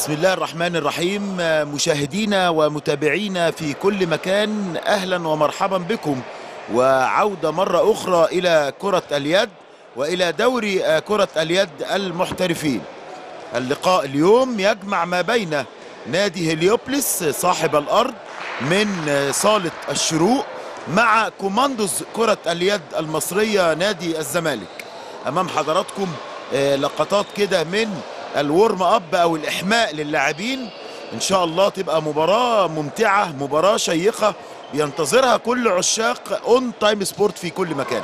بسم الله الرحمن الرحيم مشاهدينا ومتابعينا في كل مكان اهلا ومرحبا بكم وعوده مره اخرى الى كره اليد والى دوري كره اليد المحترفين اللقاء اليوم يجمع ما بين نادي هليوبلس صاحب الارض من صاله الشروق مع كوماندوز كره اليد المصريه نادي الزمالك امام حضراتكم لقطات كده من الورم اب او الاحماء للاعبين ان شاء الله تبقى مباراه ممتعه مباراه شيقه بينتظرها كل عشاق اون تايم سبورت في كل مكان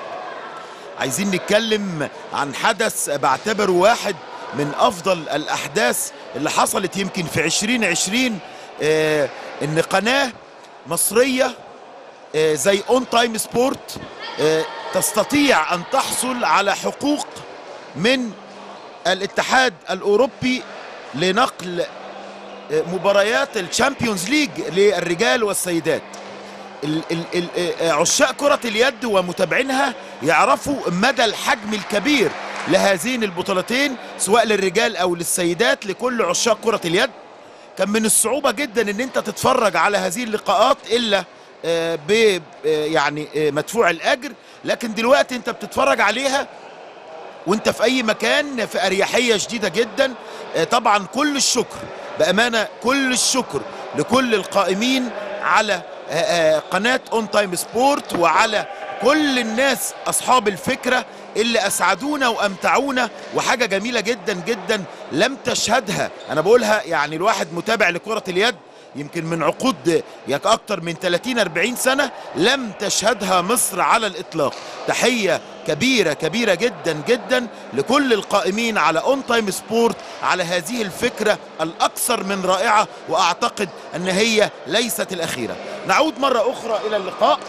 عايزين نتكلم عن حدث بعتبره واحد من افضل الاحداث اللي حصلت يمكن في 2020 آه ان قناه مصريه آه زي اون تايم سبورت آه تستطيع ان تحصل على حقوق من الاتحاد الاوروبي لنقل مباريات الشامبيونز ليج للرجال والسيدات ال ال ال عشاق كرة اليد ومتابعينها يعرفوا مدى الحجم الكبير لهذين البطولتين سواء للرجال او للسيدات لكل عشاق كرة اليد كان من الصعوبة جدا ان انت تتفرج على هذه اللقاءات الا ب يعني مدفوع الاجر لكن دلوقتي انت بتتفرج عليها وانت في اي مكان في اريحيه شديده جدا طبعا كل الشكر بامانه كل الشكر لكل القائمين على قناه اون تايم سبورت وعلى كل الناس اصحاب الفكره اللي اسعدونا وامتعونا وحاجه جميله جدا جدا لم تشهدها انا بقولها يعني الواحد متابع لكره اليد يمكن من عقود يك اكتر من 30 40 سنه لم تشهدها مصر على الاطلاق تحيه كبيره كبيره جدا جدا لكل القائمين على اون تايم سبورت على هذه الفكره الاكثر من رائعه واعتقد ان هي ليست الاخيره نعود مره اخرى الى اللقاء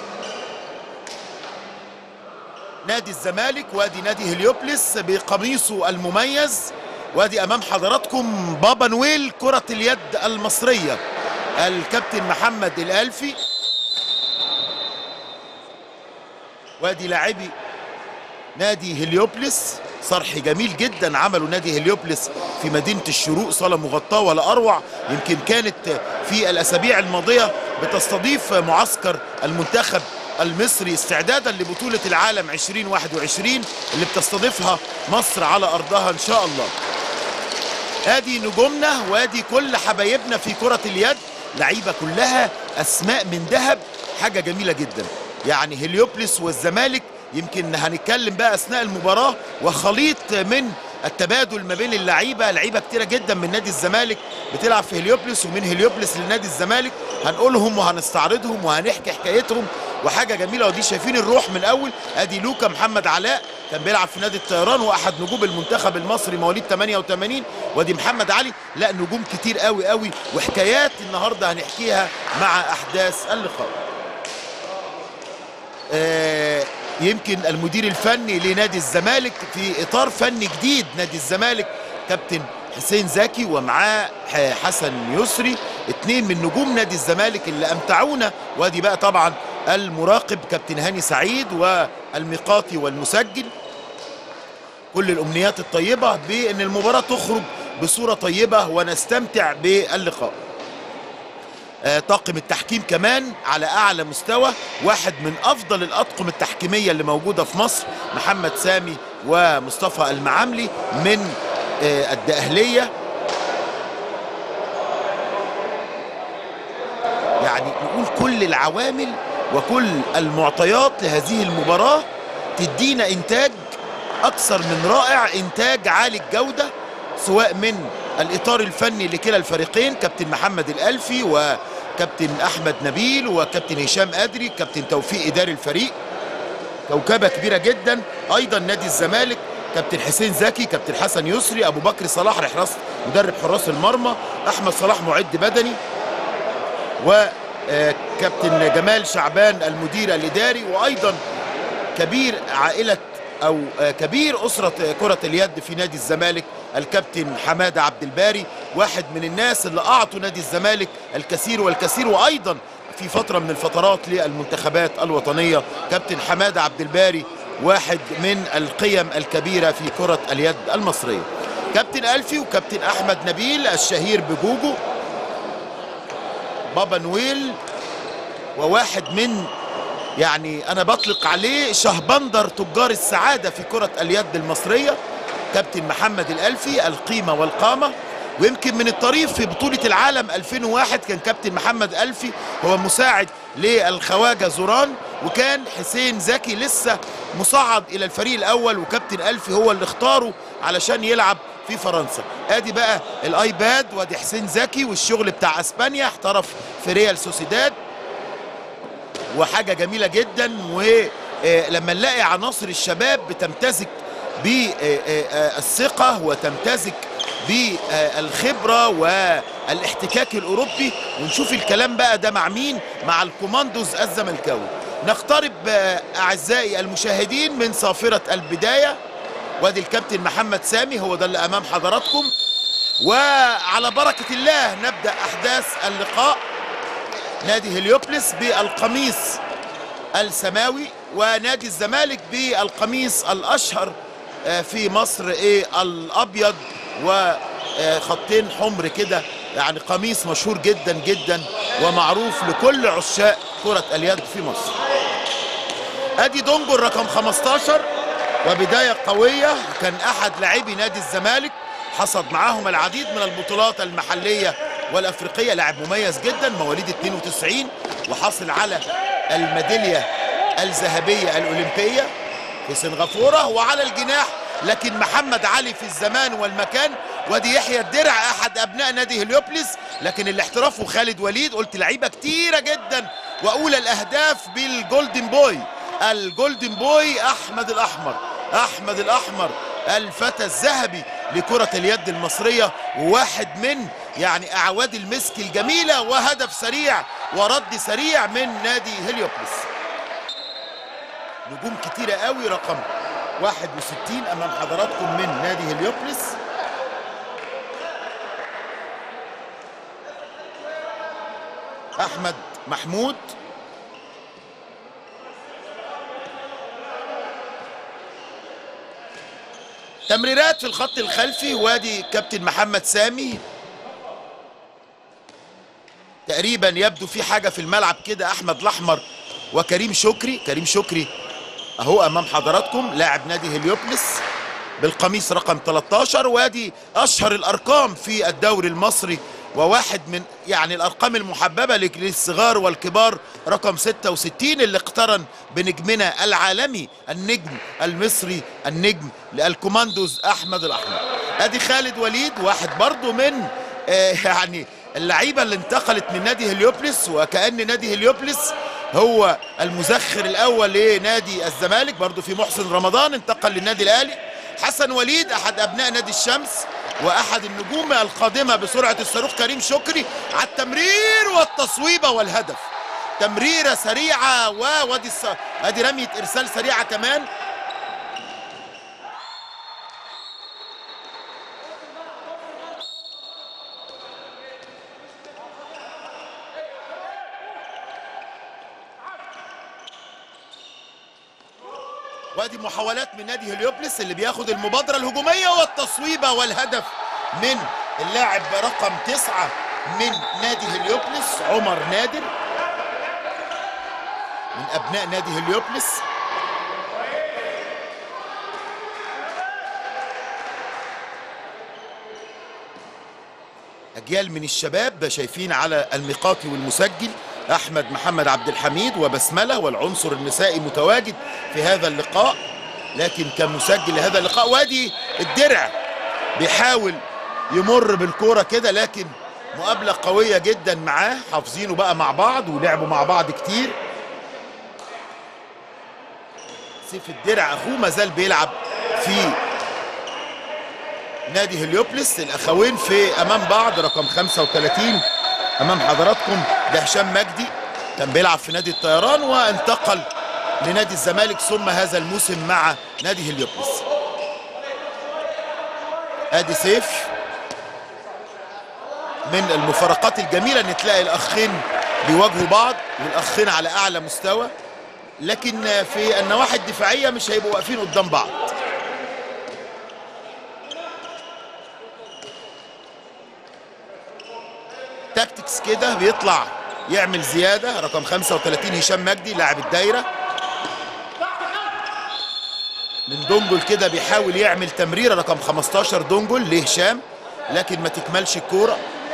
نادي الزمالك وادي نادي هليوبلس بقميصه المميز وادي امام حضراتكم بابا نويل كره اليد المصريه الكابتن محمد الالفي وادي لاعبي نادي هليوبلس صرح جميل جدا عمله نادي هليوبلس في مدينه الشروق صاله مغطاه ولا اروع يمكن كانت في الاسابيع الماضيه بتستضيف معسكر المنتخب المصري استعدادا لبطوله العالم 2021 اللي بتستضيفها مصر على ارضها ان شاء الله ادي نجومنا وادي كل حبايبنا في كره اليد لعيبه كلها اسماء من ذهب حاجه جميله جدا يعني هليوبلس والزمالك يمكن هنتكلم بقى اثناء المباراه وخليط من التبادل ما بين اللعيبه لعيبه كتيره جدا من نادي الزمالك بتلعب في هليوبلس ومن هليوبلس لنادي الزمالك هنقولهم وهنستعرضهم وهنحكي حكايتهم وحاجه جميله ودي شايفين الروح من الاول ادي لوكا محمد علاء كان بيلعب في نادي الطيران واحد نجوم المنتخب المصري مواليد 88 وادي محمد علي لا نجوم كتير قوي قوي وحكايات النهارده هنحكيها مع احداث اللقاء آه يمكن المدير الفني لنادي الزمالك في اطار فني جديد نادي الزمالك كابتن حسين زكي ومعاه حسن يسري اتنين من نجوم نادي الزمالك اللي امتعونا وادي بقى طبعا المراقب كابتن هاني سعيد والميقاتي والمسجل كل الامنيات الطيبه بان المباراه تخرج بصوره طيبه ونستمتع باللقاء آه طاقم التحكيم كمان على اعلى مستوى واحد من افضل الاطقم التحكيميه اللي موجوده في مصر محمد سامي ومصطفى المعاملي من آه الدقهليه يعني نقول كل العوامل وكل المعطيات لهذه المباراه تدينا انتاج اكثر من رائع انتاج عالي الجوده سواء من الاطار الفني لكلا الفريقين كابتن محمد الالفي وكابتن احمد نبيل وكابتن هشام ادري كابتن توفيق اداري الفريق كوكبه كبيره جدا ايضا نادي الزمالك كابتن حسين زكي كابتن حسن يسري ابو بكر صلاح حراس مدرب حراس المرمى احمد صلاح معد بدني وكابتن جمال شعبان المدير الاداري وايضا كبير عائله او كبير اسره كره اليد في نادي الزمالك الكابتن حماده عبد الباري واحد من الناس اللي اعطوا نادي الزمالك الكثير والكثير وايضا في فتره من الفترات للمنتخبات الوطنيه كابتن حماده عبد الباري واحد من القيم الكبيره في كره اليد المصريه كابتن ألفي وكابتن أحمد نبيل الشهير بجوجو بابا نويل وواحد من يعني أنا بطلق عليه شهبندر تجار السعادة في كرة اليد المصرية كابتن محمد الألفي القيمة والقامة ويمكن من الطريف في بطولة العالم 2001 كان كابتن محمد ألفي هو مساعد للخواجة زوران وكان حسين زكي لسه مصعد إلى الفريق الأول وكابتن ألفي هو اللي اختاره علشان يلعب في فرنسا ادي بقى الايباد وادي حسين زكي والشغل بتاع اسبانيا احترف في ريال سوسيداد وحاجه جميله جدا ولما نلاقي عناصر الشباب بتمتزج بالثقه وتمتزج بالخبره والاحتكاك الاوروبي ونشوف الكلام بقى ده مع مين مع الكوماندوز الزملكاوي نقترب اعزائي المشاهدين من صافره البدايه وادي الكابتن محمد سامي هو ده اللي امام حضراتكم وعلى بركه الله نبدا احداث اللقاء نادي هليوبلس بالقميص السماوي ونادي الزمالك بالقميص الاشهر في مصر ايه الابيض وخطين حمر كده يعني قميص مشهور جدا جدا ومعروف لكل عشاق كرة اليد في مصر ادي دونجو الرقم 15 وبداية قوية كان احد لاعبي نادي الزمالك حصد معاهم العديد من البطولات المحلية والافريقية لاعب مميز جدا مواليد 92 وحصل على الميدالية الذهبية الاولمبية في سنغافورة وعلى الجناح لكن محمد علي في الزمان والمكان وادي يحيى الدرع احد ابناء نادي هليوبلس لكن الاحتراف وخالد وليد قلت لعيبه كتيره جدا واولى الاهداف بالجولدن بوي الجولدن بوي احمد الاحمر احمد الاحمر الفتى الذهبي لكرة اليد المصرية وواحد من يعني اعواد المسك الجميلة وهدف سريع ورد سريع من نادي هليوبلس نجوم كتيرة قوي رقم 61 امام حضراتكم من نادي هليوبلس احمد محمود تمريرات في الخط الخلفي وادي كابتن محمد سامي تقريبا يبدو في حاجه في الملعب كده احمد الاحمر وكريم شكري كريم شكري اهو امام حضراتكم لاعب نادي هليوبلس بالقميص رقم 13 وادي اشهر الارقام في الدوري المصري وواحد من يعني الارقام المحببه للصغار والكبار رقم 66 اللي اقترن بنجمنا العالمي النجم المصري النجم للكوماندوز احمد الاحمر ادي خالد وليد واحد برضه من آه يعني اللعيبه اللي انتقلت من نادي هليوبلس وكان نادي هليوبلس هو المزخر الاول لنادي الزمالك برضه في محسن رمضان انتقل للنادي الاهلي حسن وليد احد ابناء نادي الشمس واحد النجوم القادمه بسرعه الصاروخ كريم شكري على التمرير والتصويبه والهدف تمريره سريعه ووادي الص... ادي رميه ارسال سريعه كمان وادي محاولات من نادي هليوبلس اللي بياخد المبادرة الهجومية والتصويبة والهدف من اللاعب رقم تسعة من نادي هليوبلس عمر نادر من أبناء نادي هليوبلس أجيال من الشباب شايفين على الميقاتي والمسجل احمد محمد عبد الحميد وبسمله والعنصر النسائي متواجد في هذا اللقاء لكن كان مسجل لهذا اللقاء وادي الدرع بيحاول يمر بالكوره كده لكن مقابله قويه جدا معاه حافظينه بقى مع بعض ولعبوا مع بعض كتير سيف الدرع اخوه ما زال بيلعب في نادي هليوبلس الاخوين في امام بعض رقم 35 امام حضراتكم ده هشام مجدي كان بيلعب في نادي الطيران وانتقل لنادي الزمالك ثم هذا الموسم مع نادي هليوبلس ادي سيف من المفارقات الجميله ان تلاقي الاخين بيواجهوا بعض والاخين على اعلى مستوى لكن في النواحي الدفاعيه مش هيبقوا واقفين قدام بعض كويس كده بيطلع يعمل زياده رقم 35 هشام مجدي لاعب الدايره من دونجل كده بيحاول يعمل تمريره رقم 15 دونجل لهشام لكن ما تكملش الكوره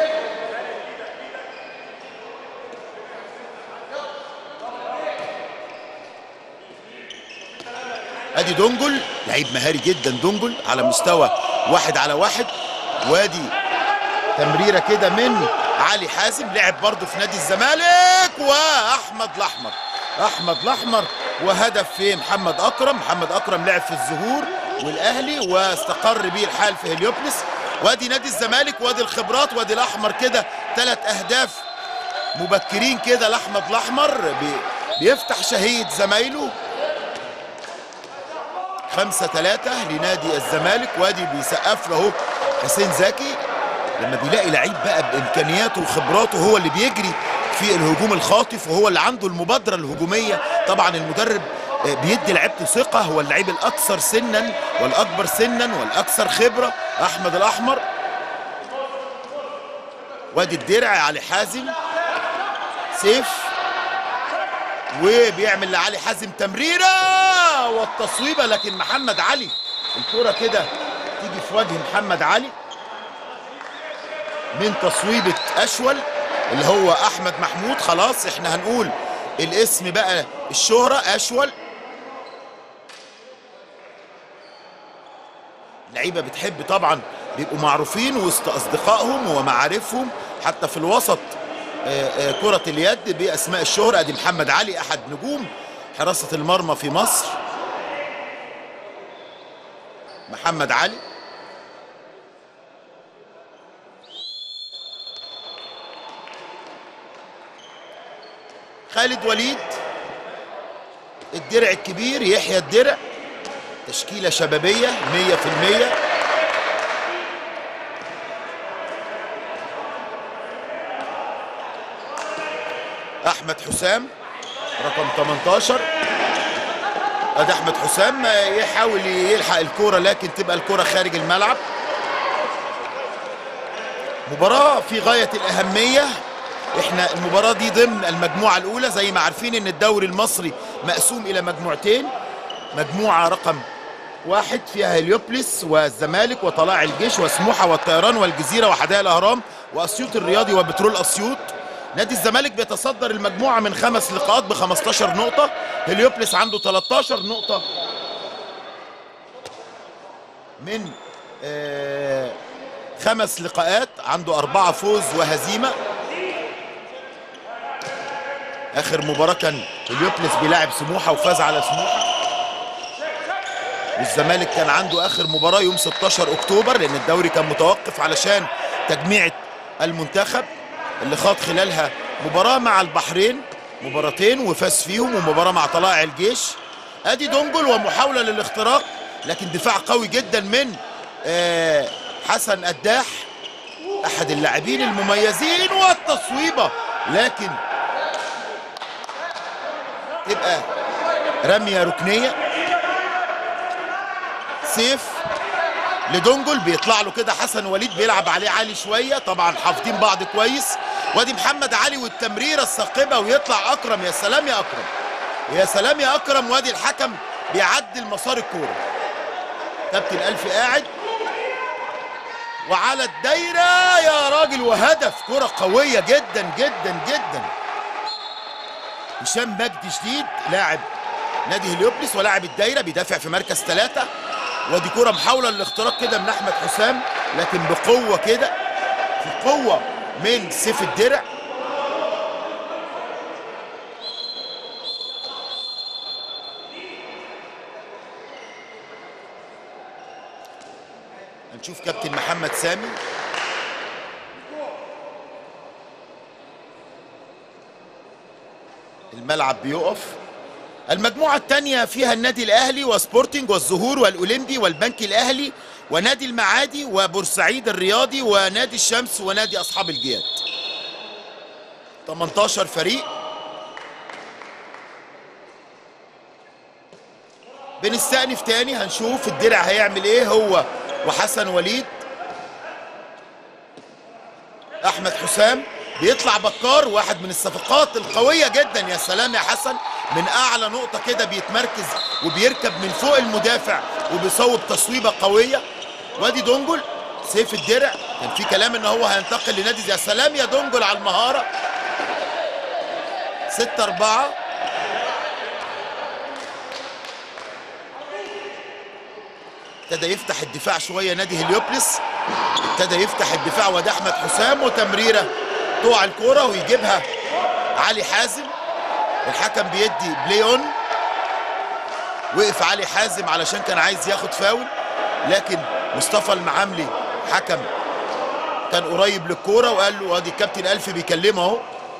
ادي دونجل لعيب مهاري جدا دونجل على مستوى واحد على واحد وادي تمريره كده من علي حازم لعب برضه في نادي الزمالك واحمد الاحمر احمد الاحمر وهدف في محمد اكرم محمد اكرم لعب في الزهور والاهلي واستقر بيه الحال في هليوبلس وادي نادي الزمالك وادي الخبرات وادي الاحمر كده ثلاث اهداف مبكرين كده لاحمد الاحمر بي بيفتح شهيه زمايله خمسة ثلاثة لنادي الزمالك وادي بيسقف له اهو حسين زكي لما بيلاقي لعيب بقى بامكانياته وخبراته هو اللي بيجري في الهجوم الخاطف وهو اللي عنده المبادره الهجوميه طبعا المدرب بيدي لعيبته ثقه هو اللعيب الاكثر سنا والاكبر سنا والاكثر خبره احمد الاحمر وادي الدرع علي حازم سيف وبيعمل لعلي حازم تمريره والتصويبه لكن محمد علي الكره كده تيجي في وجه محمد علي من تصويبه اشول اللي هو احمد محمود خلاص احنا هنقول الاسم بقى الشهرة اشول لعيبه بتحب طبعا بيبقوا معروفين وسط اصدقائهم ومعارفهم حتى في الوسط آآ آآ كرة اليد باسماء الشهرة ادي محمد علي احد نجوم حراسة المرمى في مصر محمد علي خالد وليد الدرع الكبير يحيى الدرع تشكيلة شبابية مية في المية أحمد حسام رقم 18 ادي احمد حسام يحاول يلحق الكوره لكن تبقى الكوره خارج الملعب مباراه في غايه الاهميه احنا المباراه دي ضمن المجموعه الاولى زي ما عارفين ان الدوري المصري مقسوم الى مجموعتين مجموعه رقم واحد فيها هليوبلس والزمالك وطلائع الجيش وسموحه والطيران والجزيره وحدائق الاهرام واسيوط الرياضي وبترول اسيوط نادي الزمالك بيتصدر المجموعه من خمس لقاءات ب 15 نقطه هليوبلس عنده 13 نقطه من آه خمس لقاءات عنده أربعة فوز وهزيمة آخر مباراة كان هليوبلس بيلاعب سموحة وفاز على سموحة والزمالك كان عنده آخر مباراة يوم 16 أكتوبر لأن الدوري كان متوقف علشان تجميعة المنتخب اللي خاض خلالها مباراة مع البحرين مباراتين وفاز فيهم ومباراة مع طلائع الجيش ادي دونجل ومحاولة للاختراق لكن دفاع قوي جدا من آه حسن قداح احد اللاعبين المميزين والتصويبة لكن تبقى رمية ركنية سيف لدونجل بيطلع له كده حسن وليد بيلعب عليه عالي شويه طبعا حافظين بعض كويس وادي محمد علي والتمريره الثاقبه ويطلع اكرم يا سلام يا اكرم يا سلام يا اكرم وادي الحكم بيعدل مسار الكوره كابتن الفي قاعد وعلى الدايره يا راجل وهدف كره قويه جدا جدا جدا هشام مجدي شديد لاعب نادي هليوبلس ولاعب الدايره بيدافع في مركز ثلاثه ودي كرة محاولة للاختراق كده من أحمد حسام لكن بقوة كده في قوة من سيف الدرع هنشوف كابتن محمد سامي الملعب بيقف المجموعة الثانية فيها النادي الأهلي وسبورتنج والزهور والأولمبي والبنك الأهلي ونادي المعادي وبورسعيد الرياضي ونادي الشمس ونادي أصحاب الجياد 18 فريق بنستأنف تاني هنشوف الدرع هيعمل ايه هو وحسن وليد احمد حسام بيطلع بكار واحد من الصفقات القوية جدا يا سلام يا حسن من أعلى نقطة كده بيتمركز وبيركب من فوق المدافع وبيصوب تصويبة قوية وادي دونجل سيف الدرع كان في كلام ان هو هينتقل لنادي يا سلام يا دونجل على المهارة ستة أربعة ابتدى يفتح الدفاع شوية نادي هليوبلس ابتدى يفتح الدفاع وده أحمد حسام وتمريرة تقع الكورة ويجيبها علي حازم الحكم بيدي بلاي اون وقف علي حازم علشان كان عايز ياخد فاول لكن مصطفى المعاملي حكم كان قريب للكوره وقال له ادي الكابتن الفي بيكلمه اهو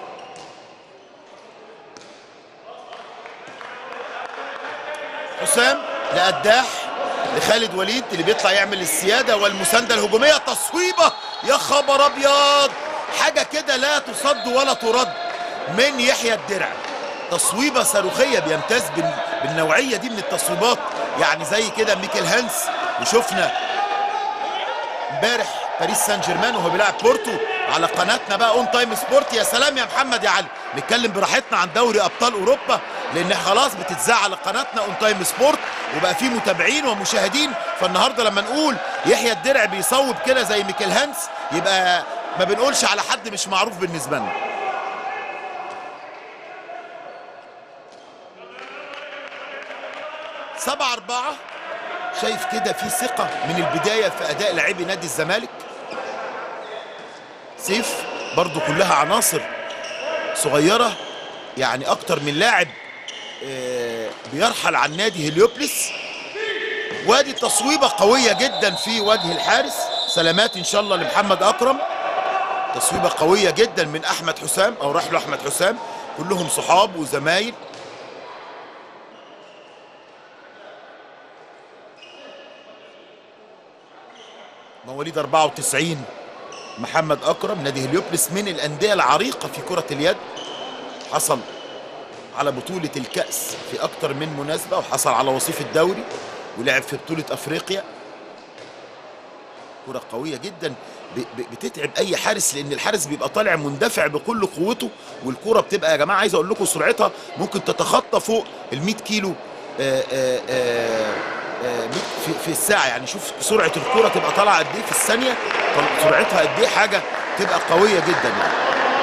حسام لقداح لخالد وليد اللي بيطلع يعمل السياده والمسانده الهجوميه تصويبه يا خبر ابيض حاجه كده لا تصد ولا ترد من يحيى الدرع تصويبه صاروخيه بيمتاز بال- بالنوعيه دي من التصويبات يعني زي كده ميكل هانس وشفنا امبارح باريس سان جيرمان وهو بيلعب بورتو على قناتنا بقى اون تايم سبورت يا سلام يا محمد يا علي نتكلم براحتنا عن دوري ابطال اوروبا لان خلاص بتتذاع على قناتنا اون تايم سبورت وبقى في متابعين ومشاهدين فالنهارده لما نقول يحيى الدرع بيصوب كده زي ميكل هانس يبقى ما بنقولش على حد مش معروف بالنسبه لنا سبعة أربعة شايف كده في ثقة من البداية في أداء لاعبي نادي الزمالك سيف برضو كلها عناصر صغيرة يعني أكتر من لاعب آه، بيرحل عن نادي هليوبلس وادي تصويبة قوية جدا في وجه الحارس سلامات إن شاء الله لمحمد أكرم تصويبة قوية جدا من أحمد حسام أو راح له أحمد حسام كلهم صحاب وزمايل مواليد 94 محمد اكرم نادي هليوبلس من الانديه العريقه في كره اليد حصل على بطوله الكاس في اكتر من مناسبه وحصل على وصيف الدوري ولعب في بطوله افريقيا كره قويه جدا ب- ب- بتتعب اي حارس لان الحارس بيبقى طالع مندفع بكل قوته والكره بتبقى يا جماعه عايز اقول لكم سرعتها ممكن تتخطى فوق ال 100 كيلو آه، آه، آه، آه، في في الساعه يعني شوف سرعه الكره تبقى طالعه قد ايه في الثانيه طل- سرعتها قد ايه حاجه تبقى قويه جدا يعني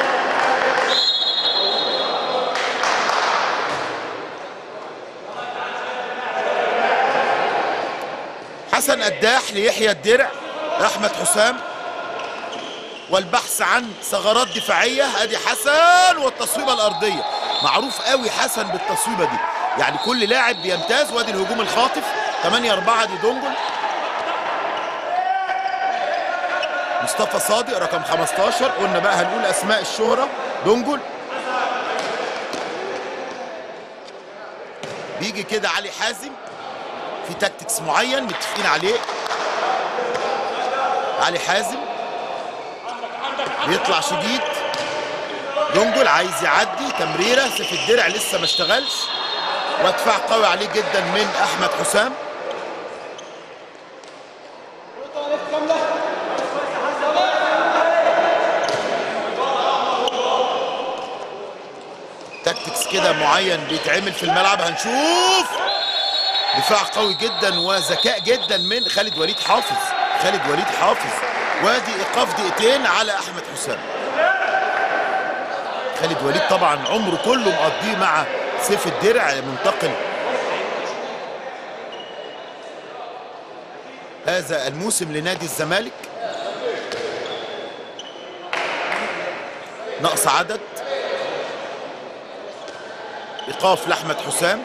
حسن قداح ليحيى الدرع احمد حسام والبحث عن ثغرات دفاعيه ادي حسن والتصويبه الارضيه معروف قوي حسن بالتصويبه دي يعني كل لاعب بيمتاز وادي الهجوم الخاطف 8 4 دي دونجل مصطفى صادق رقم 15 قلنا بقى هنقول اسماء الشهره دونجل بيجي كده علي حازم في تاكتكس معين متفقين عليه علي حازم بيطلع شديد دونجل عايز يعدي تمريره سيف الدرع لسه ما اشتغلش ودفاع قوي عليه جدا من احمد حسام تاكتكس كده معين بيتعمل في الملعب هنشوف دفاع قوي جدا وذكاء جدا من خالد وليد حافظ خالد وليد حافظ وادي ايقاف دقيقتين على احمد حسام خالد وليد طبعا عمره كله مقضيه مع سيف الدرع منتقل هذا الموسم لنادي الزمالك نقص عدد ايقاف لاحمد حسام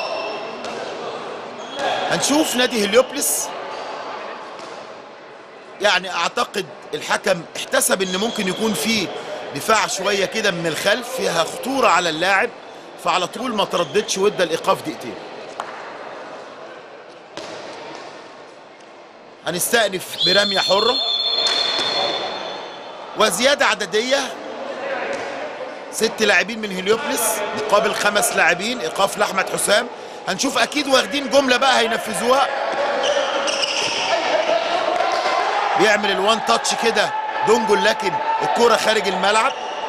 هنشوف نادي هليوبلس يعني اعتقد الحكم احتسب ان ممكن يكون في دفاع شويه كده من الخلف فيها خطوره على اللاعب فعلى طول ما ترددش وادى الايقاف دقيقتين هنستأنف برميه حره وزياده عدديه ست لاعبين من هليوبلس مقابل خمس لاعبين ايقاف لاحمد حسام هنشوف اكيد واخدين جمله بقى هينفذوها بيعمل الوان تاتش كده دونجل لكن الكرة خارج الملعب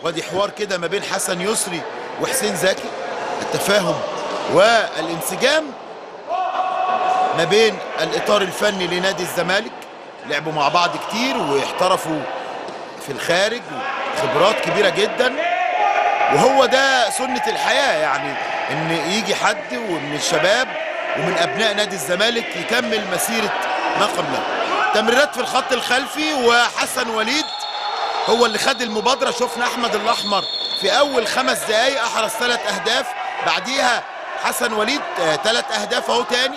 وادي حوار كده ما بين حسن يسري وحسين زكي التفاهم والانسجام ما بين الاطار الفني لنادي الزمالك لعبوا مع بعض كتير واحترفوا في الخارج خبرات كبيره جدا وهو ده سنه الحياه يعني ان يجي حد ومن الشباب ومن ابناء نادي الزمالك يكمل مسيره ما قبله تمريرات في الخط الخلفي وحسن وليد هو اللي خد المبادره شفنا احمد الاحمر في اول خمس دقائق احرز ثلاث اهداف بعديها حسن وليد ثلاث اهداف اهو تاني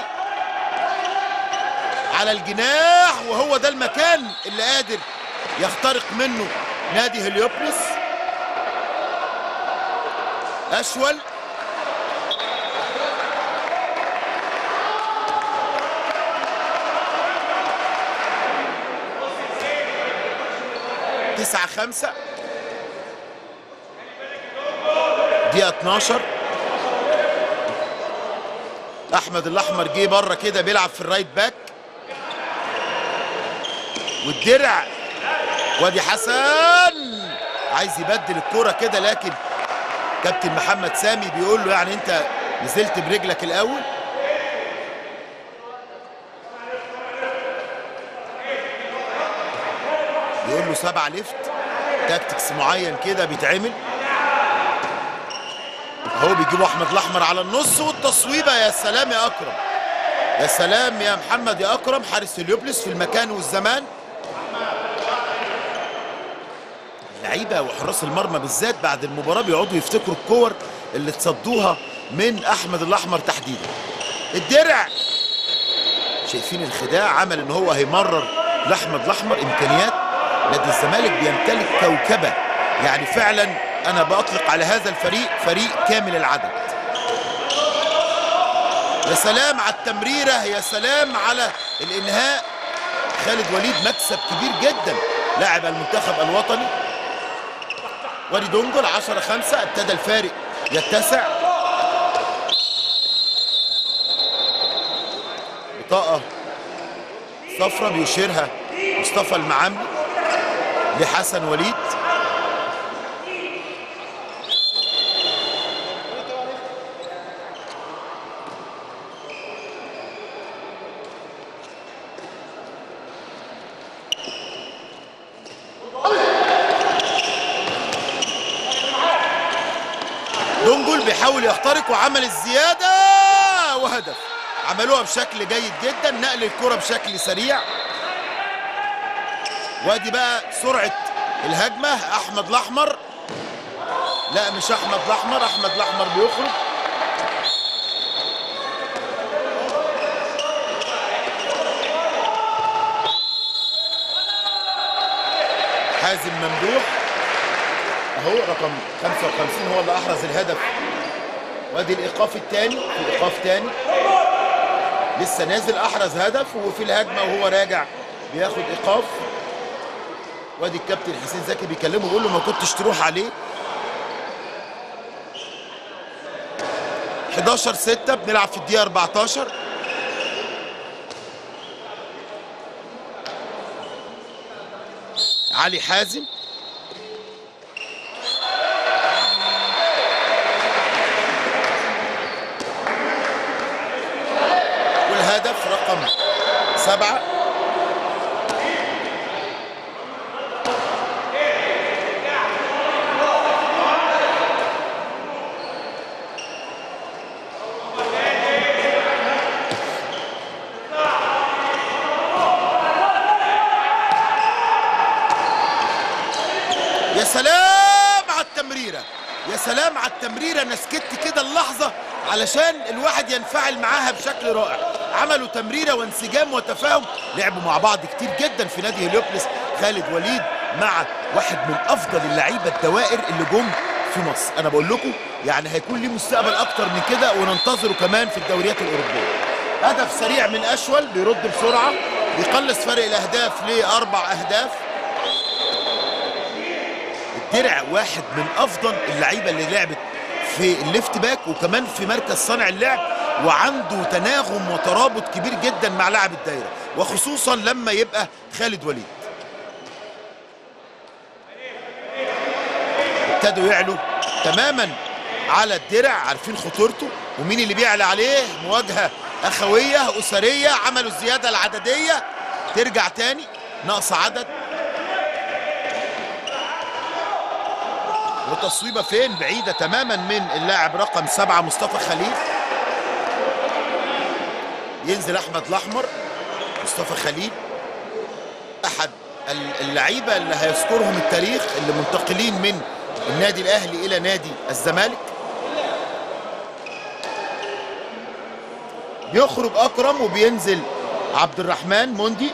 على الجناح وهو ده المكان اللي قادر يخترق منه نادي هليوبلس اشول تسعة خمسة دقيقة 12 أحمد الأحمر جه بره كده بيلعب في الرايت باك والدرع وادي حسن عايز يبدل الكرة كده لكن كابتن محمد سامي بيقول له يعني أنت نزلت برجلك الأول بيقول له سبعة ليفت تاكتكس معين كده بيتعمل اهو بيجيبوا احمد الاحمر على النص والتصويبه يا سلام يا اكرم يا سلام يا محمد يا اكرم حارس اليوبلس في المكان والزمان اللعيبه وحراس المرمى بالذات بعد المباراه بيقعدوا يفتكروا الكور اللي اتصدوها من احمد الاحمر تحديدا الدرع شايفين الخداع عمل ان هو هيمرر لاحمد الاحمر امكانيات نادي الزمالك بيمتلك كوكبه يعني فعلا انا بطلق على هذا الفريق فريق كامل العدد يا سلام على التمريره يا سلام على الانهاء خالد وليد مكسب كبير جدا لاعب المنتخب الوطني وادي دونجل 10 5 ابتدى الفارق يتسع بطاقه صفرة بيشيرها مصطفى المعاملي لحسن وليد دونجل بيحاول يخترق وعمل الزيادة وهدف عملوها بشكل جيد جدا نقل الكرة بشكل سريع وادي بقى سرعة الهجمة احمد الاحمر لا مش احمد الاحمر احمد الاحمر بيخرج حازم ممدوح اهو رقم 55 هو اللي احرز الهدف وادي الايقاف الثاني في ايقاف ثاني لسه نازل احرز هدف وفي الهجمه وهو راجع بياخد ايقاف وادي الكابتن حسين زكي بيكلمه بيقول له ما كنتش تروح عليه 11 6 بنلعب في الدقيقه 14 علي حازم والهدف رقم سبعة يا سلام على التمريرة يا سلام على التمريرة انا سكت كده اللحظة علشان الواحد ينفعل معاها بشكل رائع عملوا تمريرة وانسجام وتفاهم لعبوا مع بعض كتير جدا في نادي هليوبلس خالد وليد مع واحد من افضل اللعيبة الدوائر اللي جم في مصر انا بقول لكم يعني هيكون ليه مستقبل اكتر من كده وننتظره كمان في الدوريات الاوروبية هدف سريع من اشول بيرد بسرعة بيقلص فرق الاهداف لاربع اهداف درع واحد من افضل اللعيبه اللي لعبت في الليفت باك وكمان في مركز صانع اللعب وعنده تناغم وترابط كبير جدا مع لاعب الدايره وخصوصا لما يبقى خالد وليد ابتدوا يعلوا تماما على الدرع عارفين خطورته ومين اللي بيعلى عليه مواجهه اخويه اسريه عملوا الزياده العدديه ترجع تاني نقص عدد وتصويبه فين بعيده تماما من اللاعب رقم سبعه مصطفى خليل ينزل احمد الاحمر مصطفى خليل احد اللعيبه اللي هيذكرهم التاريخ اللي منتقلين من النادي الاهلي الى نادي الزمالك يخرج اكرم وبينزل عبد الرحمن موندي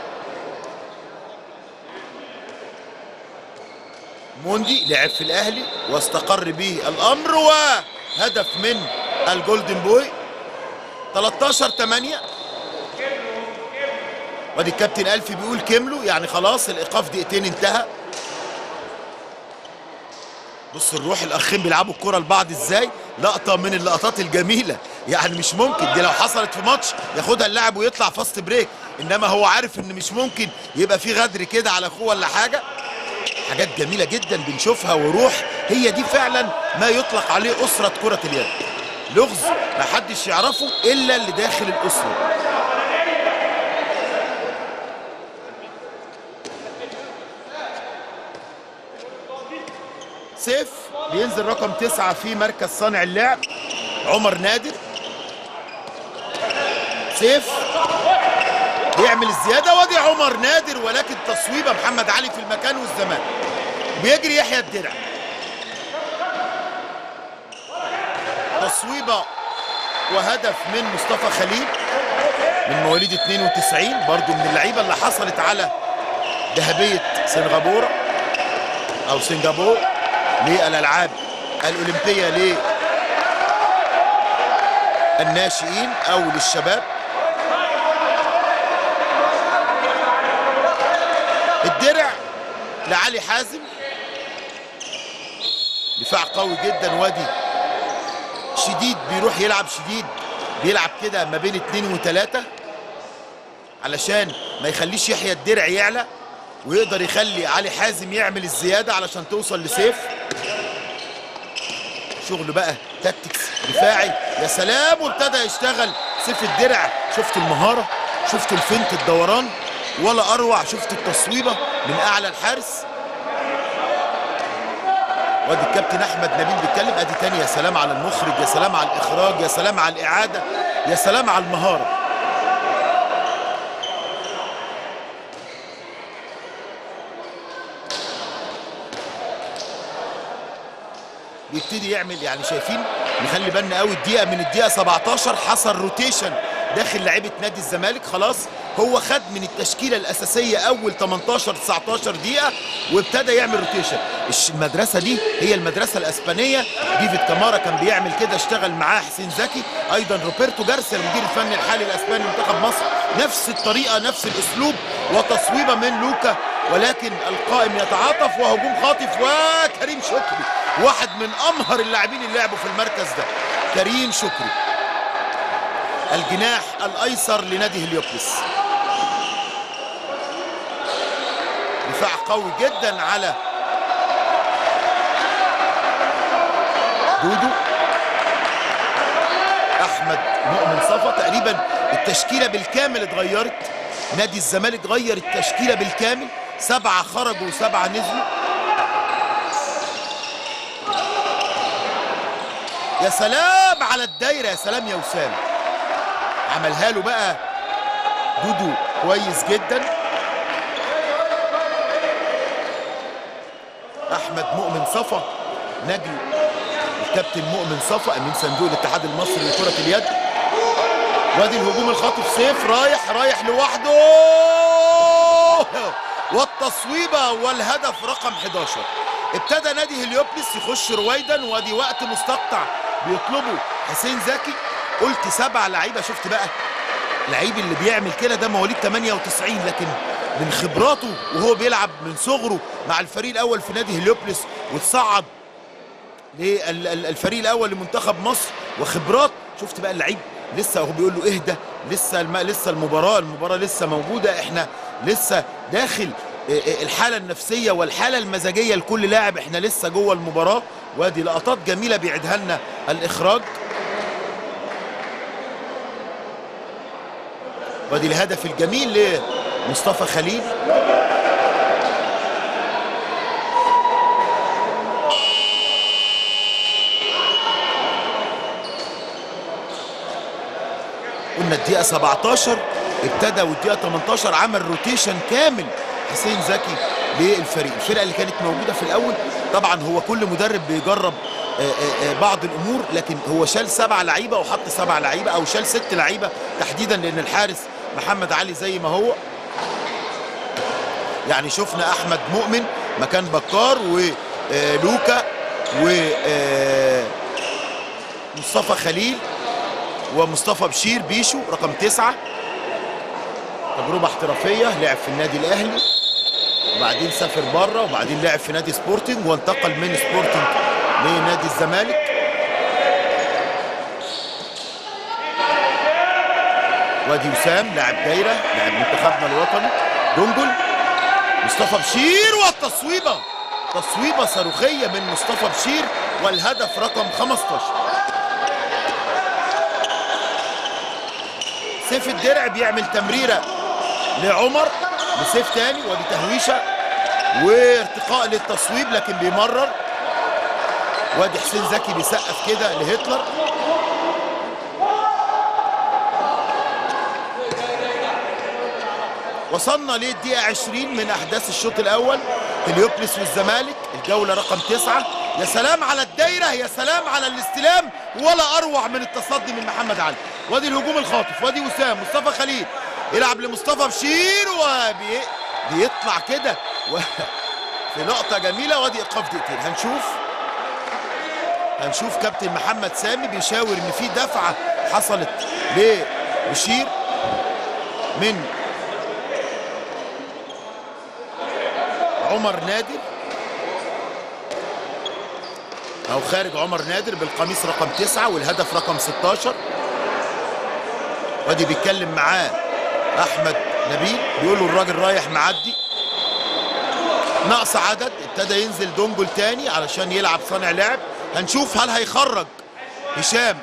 موندي لعب في الاهلي واستقر به الامر وهدف من الجولدن بوي 13 8 وادي الكابتن الفي بيقول كملوا يعني خلاص الايقاف دقيقتين انتهى بص الروح الاخين بيلعبوا الكره لبعض ازاي لقطه من اللقطات الجميله يعني مش ممكن دي لو حصلت في ماتش ياخدها اللاعب ويطلع فاست بريك انما هو عارف ان مش ممكن يبقى في غدر كده على اخوه ولا حاجه حاجات جميله جدا بنشوفها وروح هي دي فعلا ما يطلق عليه اسره كره اليد لغز ما حدش يعرفه الا اللي داخل الاسره سيف بينزل رقم تسعة في مركز صانع اللعب عمر نادر سيف بيعمل الزيادة وادي عمر نادر ولكن تصويبة محمد علي في المكان والزمان بيجري يحيى الدرع تصويبة وهدف من مصطفى خليل من مواليد 92 برضو من اللعيبة اللي حصلت على ذهبية سنغافورة أو سنغافور للألعاب الأولمبية للناشئين أو للشباب الدرع لعلي حازم دفاع قوي جدا وادي شديد بيروح يلعب شديد بيلعب كده ما بين اتنين وتلاتة علشان ما يخليش يحيى الدرع يعلى ويقدر يخلي علي حازم يعمل الزيادة علشان توصل لسيف شغل بقى تاكتكس دفاعي يا سلام وابتدى يشتغل سيف الدرع شفت المهارة شفت الفنت الدوران ولا اروع شفت التصويبة من اعلى الحارس وادي الكابتن احمد نبيل بيتكلم ادي تاني يا سلام على المخرج يا سلام على الاخراج يا سلام على الاعادة يا سلام على المهارة بيبتدي يعمل يعني شايفين نخلي بالنا قوي الدقيقه من الدقيقه 17 حصل روتيشن داخل لعيبه نادي الزمالك خلاص هو خد من التشكيله الاساسيه اول 18 19 دقيقه وابتدى يعمل روتيشن المدرسه دي هي المدرسه الاسبانيه ديفيد كامارا كان بيعمل كده اشتغل معاه حسين زكي ايضا روبرتو جارسيا المدير الفني الحالي الاسباني لمنتخب مصر نفس الطريقه نفس الاسلوب وتصويبه من لوكا ولكن القائم يتعاطف وهجوم خاطف وكريم شكري واحد من امهر اللاعبين اللي لعبوا في المركز ده كريم شكري الجناح الايسر لنادي هليوبلس دفاع قوي جدا على دودو احمد مؤمن صفا تقريبا التشكيله بالكامل اتغيرت نادي الزمالك غير التشكيله بالكامل سبعه خرجوا وسبعه نزلوا يا سلام على الدايره يا سلام يا وسام عملها له بقى دودو كويس جدا احمد مؤمن صفا نجل الكابتن مؤمن صفا امين صندوق الاتحاد المصري لكره اليد وادي الهجوم الخاطف سيف رايح رايح لوحده والتصويبه والهدف رقم 11 ابتدى نادي هليوبلس يخش رويدا وادي وقت مستقطع بيطلبوا حسين زكي قلت سبع لعيبه شفت بقى لعيب اللي بيعمل كده ده مواليد 98 لكن من خبراته وهو بيلعب من صغره مع الفريق الاول في نادي هليوبلس وتصعد للفريق الاول لمنتخب مصر وخبرات شفت بقى اللعيب لسه هو بيقول له اهدى لسه الم... لسه المباراه المباراه لسه موجوده احنا لسه داخل الحاله النفسيه والحاله المزاجيه لكل لاعب احنا لسه جوه المباراه وادي لقطات جميله بيعيدها لنا الاخراج وادي الهدف الجميل لمصطفى خليل قلنا الدقيقة 17 ابتدى والدقيقة 18 عمل روتيشن كامل حسين زكي للفريق الفرقة اللي كانت موجودة في الأول طبعا هو كل مدرب بيجرب آه، آه، آه، بعض الأمور لكن هو شال سبع لعيبة وحط سبع لعيبة أو شال ست لعيبة تحديدا لأن الحارس محمد علي زي ما هو يعني شفنا أحمد مؤمن مكان بكار ولوكا و مصطفى خليل ومصطفى بشير بيشو رقم تسعة تجربة احترافية لعب في النادي الأهلي وبعدين سافر بره وبعدين لعب في نادي سبورتنج وانتقل من سبورتنج لنادي الزمالك وادي وسام لاعب دايرة لاعب منتخبنا الوطني دونجل مصطفى بشير والتصويبة تصويبة صاروخية من مصطفى بشير والهدف رقم 15 سيف الدرع بيعمل تمريره لعمر لسيف تاني ودي تهويشه وارتقاء للتصويب لكن بيمرر وادي حسين زكي بيسقف كده لهتلر وصلنا للدقيقة 20 من أحداث الشوط الأول هليوبلس والزمالك الجولة رقم تسعة يا سلام على الدايرة يا سلام على الاستلام ولا أروع من التصدي من محمد علي وادي الهجوم الخاطف وادي وسام مصطفى خليل يلعب لمصطفى بشير وبيطلع كده و... في لقطة جميلة وادي إيقاف دقيقتين هنشوف هنشوف كابتن محمد سامي بيشاور إن في دفعة حصلت لبشير من عمر نادر او خارج عمر نادر بالقميص رقم تسعة والهدف رقم 16 وادي بيتكلم معاه احمد نبيل بيقول له الراجل رايح معدي نقص عدد ابتدى ينزل دونجل تاني علشان يلعب صانع لعب هنشوف هل هيخرج هشام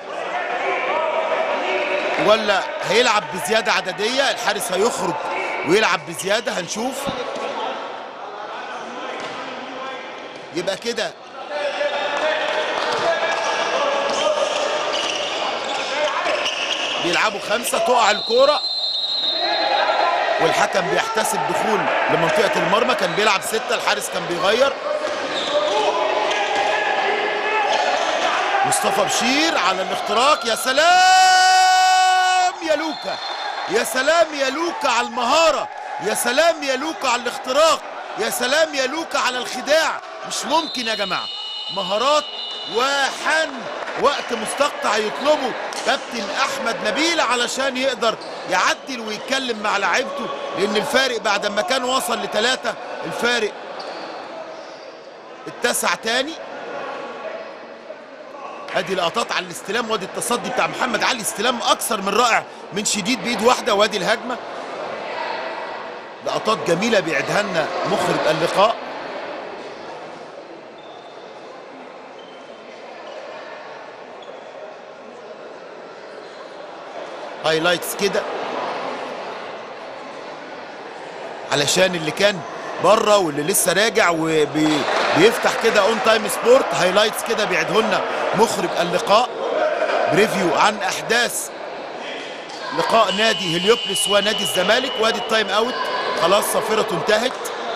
ولا هيلعب بزياده عدديه الحارس هيخرج ويلعب بزياده هنشوف يبقى كده بيلعبوا خمسة تقع الكورة والحكم بيحتسب دخول لمنطقة المرمى كان بيلعب ستة الحارس كان بيغير مصطفى بشير على الاختراق يا سلام يا لوكا يا سلام يا لوكا على المهارة يا سلام يا لوكا على الاختراق يا سلام يا لوكا على الخداع مش ممكن يا جماعة مهارات وحن وقت مستقطع يطلبه كابتن احمد نبيل علشان يقدر يعدل ويتكلم مع لعيبته لان الفارق بعد ما كان وصل لثلاثة الفارق اتسع تاني ادي لقطات على الاستلام وادي التصدي بتاع محمد علي استلام اكثر من رائع من شديد بايد واحده وادي الهجمه لقطات جميله بيعدها لنا مخرج اللقاء هايلايتس كده علشان اللي كان بره واللي لسه راجع وبيفتح كده اون تايم سبورت هايلايتس كده بيعده لنا مخرج اللقاء بريفيو عن احداث لقاء نادي هليوبلس ونادي الزمالك وادي التايم اوت خلاص صافرته انتهت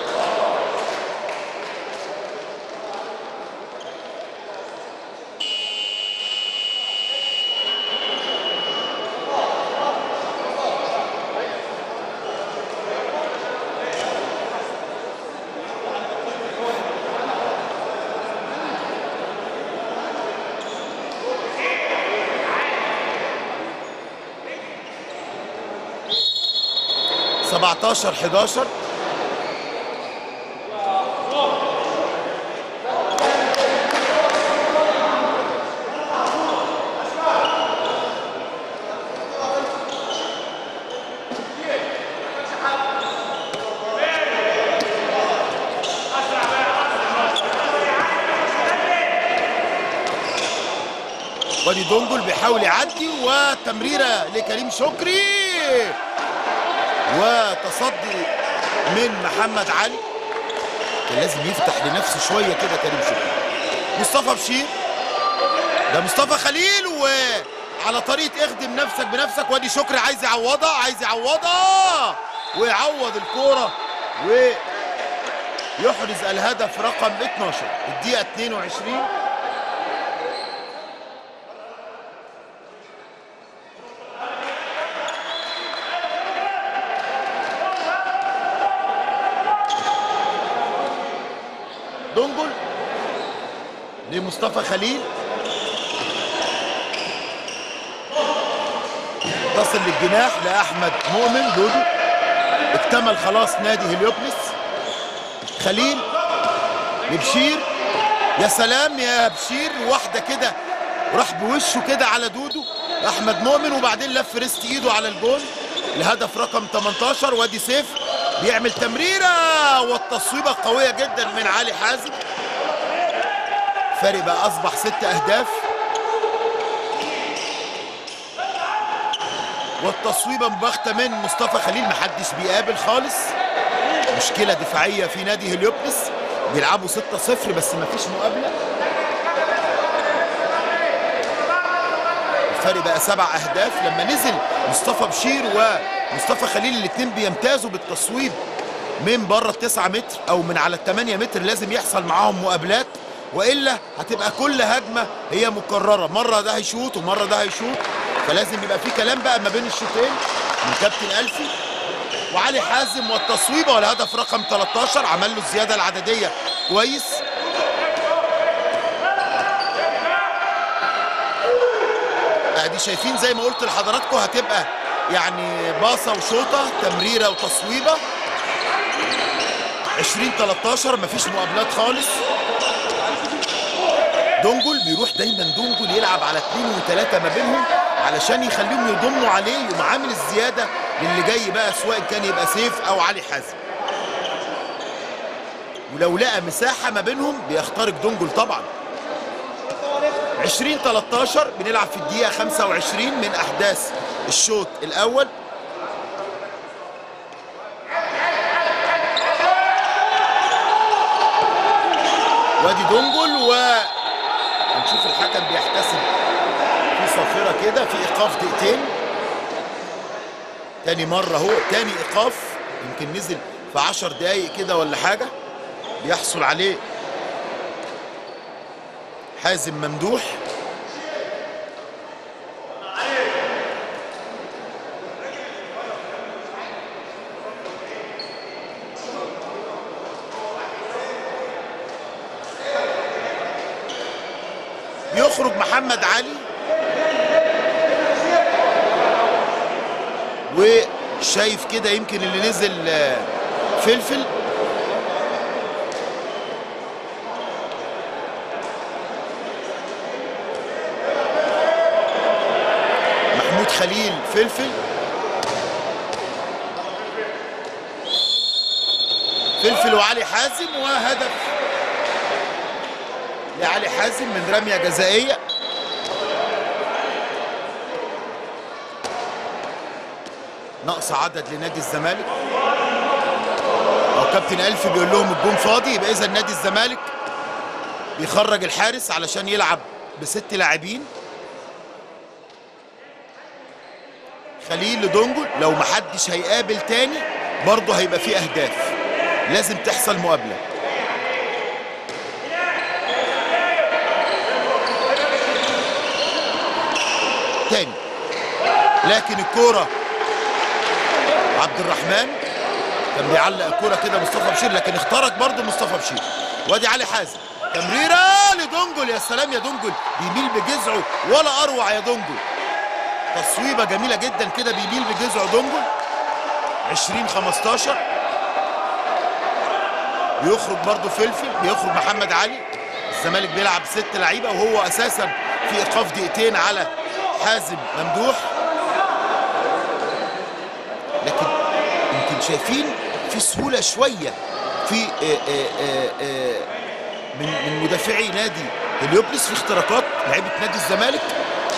سبعتاشر حداشر وادي دونجل بيحاول يعدي وتمريره لكريم شكري وتصدي من محمد علي كان لازم يفتح لنفسه شويه كده كريم شكري مصطفى بشير ده مصطفى خليل وعلى طريقه اخدم نفسك بنفسك وادي شكري عايز يعوضها عايز يعوضها ويعوض الكوره ويحرز الهدف رقم 12 الدقيقه 22 دونجل لمصطفى خليل تصل للجناح لاحمد مؤمن دودو اكتمل خلاص نادي هليوبلس خليل لبشير يا سلام يا بشير واحده كده راح بوشه كده على دودو احمد مؤمن وبعدين لف ريست ايده على الجول الهدف رقم 18 وادي سيف بيعمل تمريره والتصويبه قويه جدا من علي حازم فارق بقى اصبح ست اهداف والتصويبه مباغته من مصطفى خليل محدش بيقابل خالص مشكله دفاعيه في نادي هليوبلس بيلعبوا 6-0 بس مفيش مقابله الفرق بقى سبع اهداف لما نزل مصطفى بشير ومصطفى خليل الاثنين بيمتازوا بالتصويب من بره التسعة متر او من على الثمانية متر لازم يحصل معاهم مقابلات والا هتبقى كل هجمه هي مكرره مره ده هيشوط ومره ده هيشوط فلازم يبقى في كلام بقى ما بين الشوطين من كابتن الفي وعلي حازم والتصويبه والهدف رقم 13 عمل له الزياده العدديه كويس ادي شايفين زي ما قلت لحضراتكم هتبقى يعني باصه وشوطه تمريره وتصويبه 20 13 مفيش مقابلات خالص دونجل بيروح دايما دونجل يلعب على اثنين وثلاثه ما بينهم علشان يخليهم يضموا عليه يقوم عامل الزياده للي جاي بقى سواء كان يبقى سيف او علي حازم ولو لقى مساحه ما بينهم بيخترق دونجل طبعا 20 13 بنلعب في الدقيقه 25 من احداث الشوط الاول وادي دونجل و نشوف الحكم بيحتسب في صافره كده في ايقاف دقيقتين تاني مره اهو تاني ايقاف يمكن نزل في 10 دقايق كده ولا حاجه بيحصل عليه حازم ممدوح يخرج محمد علي وشايف كده يمكن اللي نزل آه، فلفل محمود خليل فلفل فلفل وعلي حازم وهدف لعلي حازم من رميه جزائيه نقص عدد لنادي الزمالك او كابتن الفي بيقول لهم الجون فاضي يبقى اذا نادي الزمالك بيخرج الحارس علشان يلعب بست لاعبين خليل لدونجل لو محدش هيقابل تاني برضه هيبقى فيه اهداف لازم تحصل مقابله تاني لكن الكوره عبد الرحمن كان بيعلق الكوره كده مصطفى بشير لكن اخترق برضه مصطفى بشير وادي علي حازم تمريره لدونجل يا سلام يا دونجل بيميل بجذعه ولا اروع يا دونجل تصويبه جميله جدا كده بيميل بجذعه دونجل 20 15 بيخرج برضه فلفل بيخرج محمد علي الزمالك بيلعب ست لعيبه وهو اساسا في ايقاف دقيقتين على حازم ممدوح لكن يمكن شايفين في سهوله شويه في آه، آه، آه، آه، من من مدافعي نادي هليوبلس في اختراقات لعيبه نادي الزمالك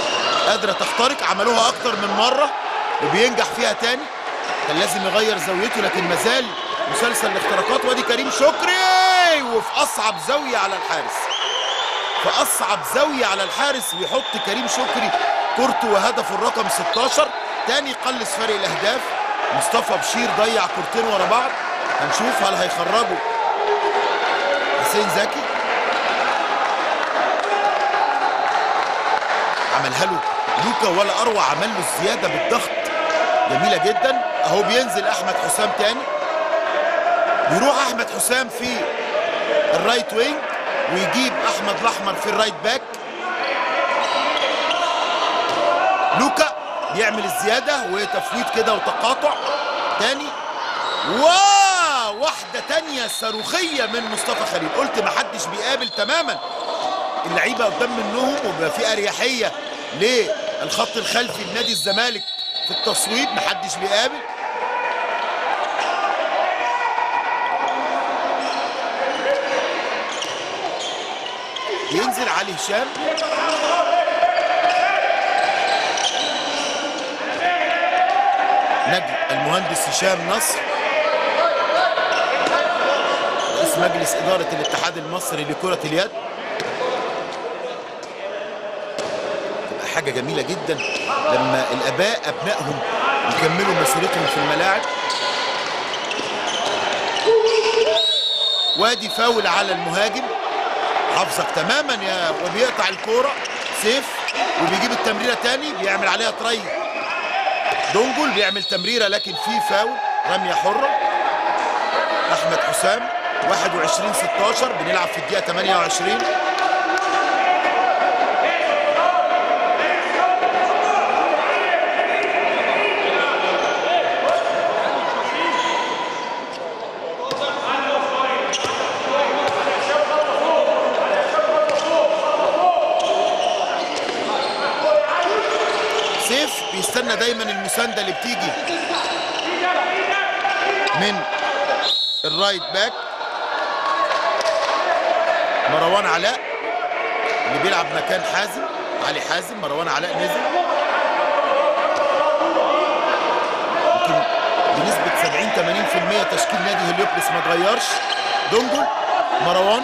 قادره تخترق عملوها اكتر من مره وبينجح فيها تاني كان لازم يغير زاويته لكن مازال مسلسل الاختراقات وادي كريم شكري وفي اصعب زاويه على الحارس في اصعب زاويه على الحارس بيحط كريم شكري كورته وهدفه الرقم 16 تاني قلص فرق الاهداف مصطفى بشير ضيع كورتين ورا بعض هنشوف هل هيخرجوا حسين زكي عملها له لوكا ولا اروع عمل له الزياده بالضغط جميله جدا اهو بينزل احمد حسام تاني بيروح احمد حسام في الرايت وينج ويجيب احمد الاحمر في الرايت باك لوكا بيعمل الزياده وتفويت كده وتقاطع تاني واو واحده تانية صاروخيه من مصطفى خليل قلت محدش بيقابل تماما اللعيبه قدام منهم وبيبقى في اريحيه للخط الخلفي لنادي الزمالك في التصويب محدش بيقابل ينزل علي هشام نجم المهندس هشام نصر رئيس مجلس إدارة الاتحاد المصري لكرة اليد تبقى حاجة جميلة جدا لما الآباء أبنائهم يكملوا مسيرتهم في الملاعب وادي فاول على المهاجم حافظك تماما يا وبيقطع الكورة سيف وبيجيب التمريرة تاني بيعمل عليها تري دونجل بيعمل تمريرة لكن في فاول رمية حرة أحمد حسام 21 16 بنلعب في الدقيقة 28 سيف بيستنى دايما المساندة اللي بتيجي من الرايت باك مروان علاء اللي بيلعب مكان حازم علي حازم مروان علاء نزل يمكن بنسبة 70 80% تشكيل نادي هليوبلس ما اتغيرش دونجل مروان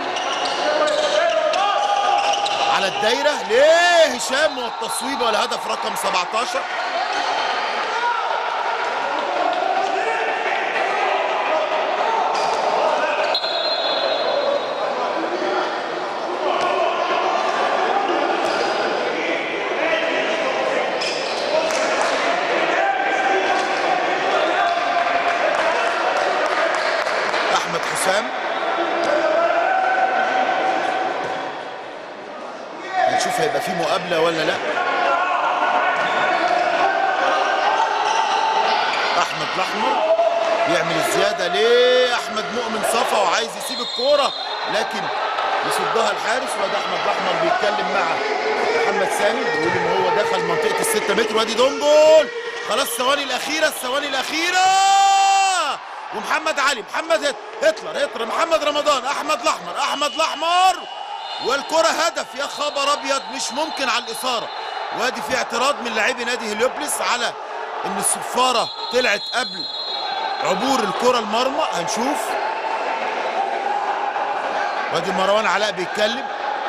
على الدايرة ليه هشام والتصويب والهدف رقم 17 احمد حسام هنشوف هيبقى في مقابله ولا لا احمد الاحمر يعمل الزياده ليه احمد مؤمن صفا وعايز يسيب الكوره لكن يصدها الحارس وده احمد الاحمر بيتكلم مع محمد سامي بيقول ان هو دخل منطقه الستة متر وادي دونجول خلاص الثواني الاخيره الثواني الاخيره ومحمد علي محمد هت- هتلر هتلر محمد رمضان احمد الاحمر احمد الاحمر والكره هدف يا خبر ابيض مش ممكن على الاثاره وادي في اعتراض من لاعبي نادي هليوبلس على ان الصفاره طلعت قبل عبور الكره المرمى هنشوف وادي مروان علاء بيتكلم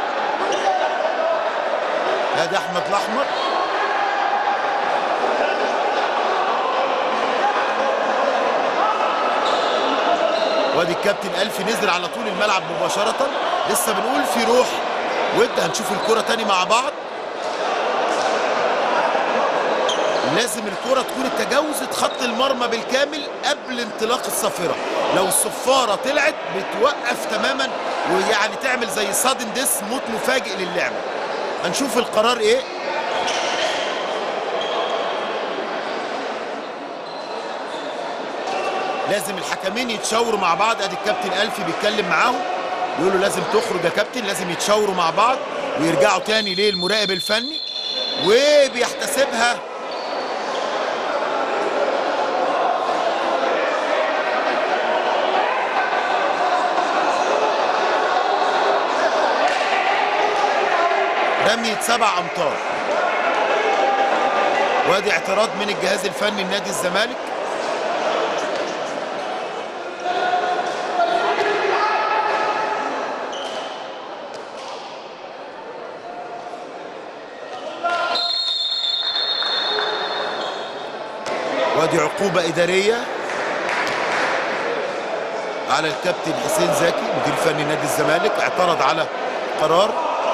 ادي احمد الاحمر وادي الكابتن الفي نزل على طول الملعب مباشره لسه بنقول في روح ود هنشوف الكره تاني مع بعض لازم الكرة تكون تجاوزت خط المرمى بالكامل قبل انطلاق الصافرة لو الصفارة طلعت بتوقف تماما ويعني تعمل زي صادن ديس موت مفاجئ للعبة هنشوف القرار ايه لازم الحكمين يتشاوروا مع بعض ادي الكابتن الفي بيتكلم معاهم يقول له لازم تخرج يا كابتن لازم يتشاوروا مع بعض ويرجعوا تاني للمراقب الفني وبيحتسبها رمية سبع أمتار وادي اعتراض من الجهاز الفني لنادي الزمالك وادي عقوبة إدارية على الكابتن حسين زكي مدير فني نادي الزمالك اعترض على قرار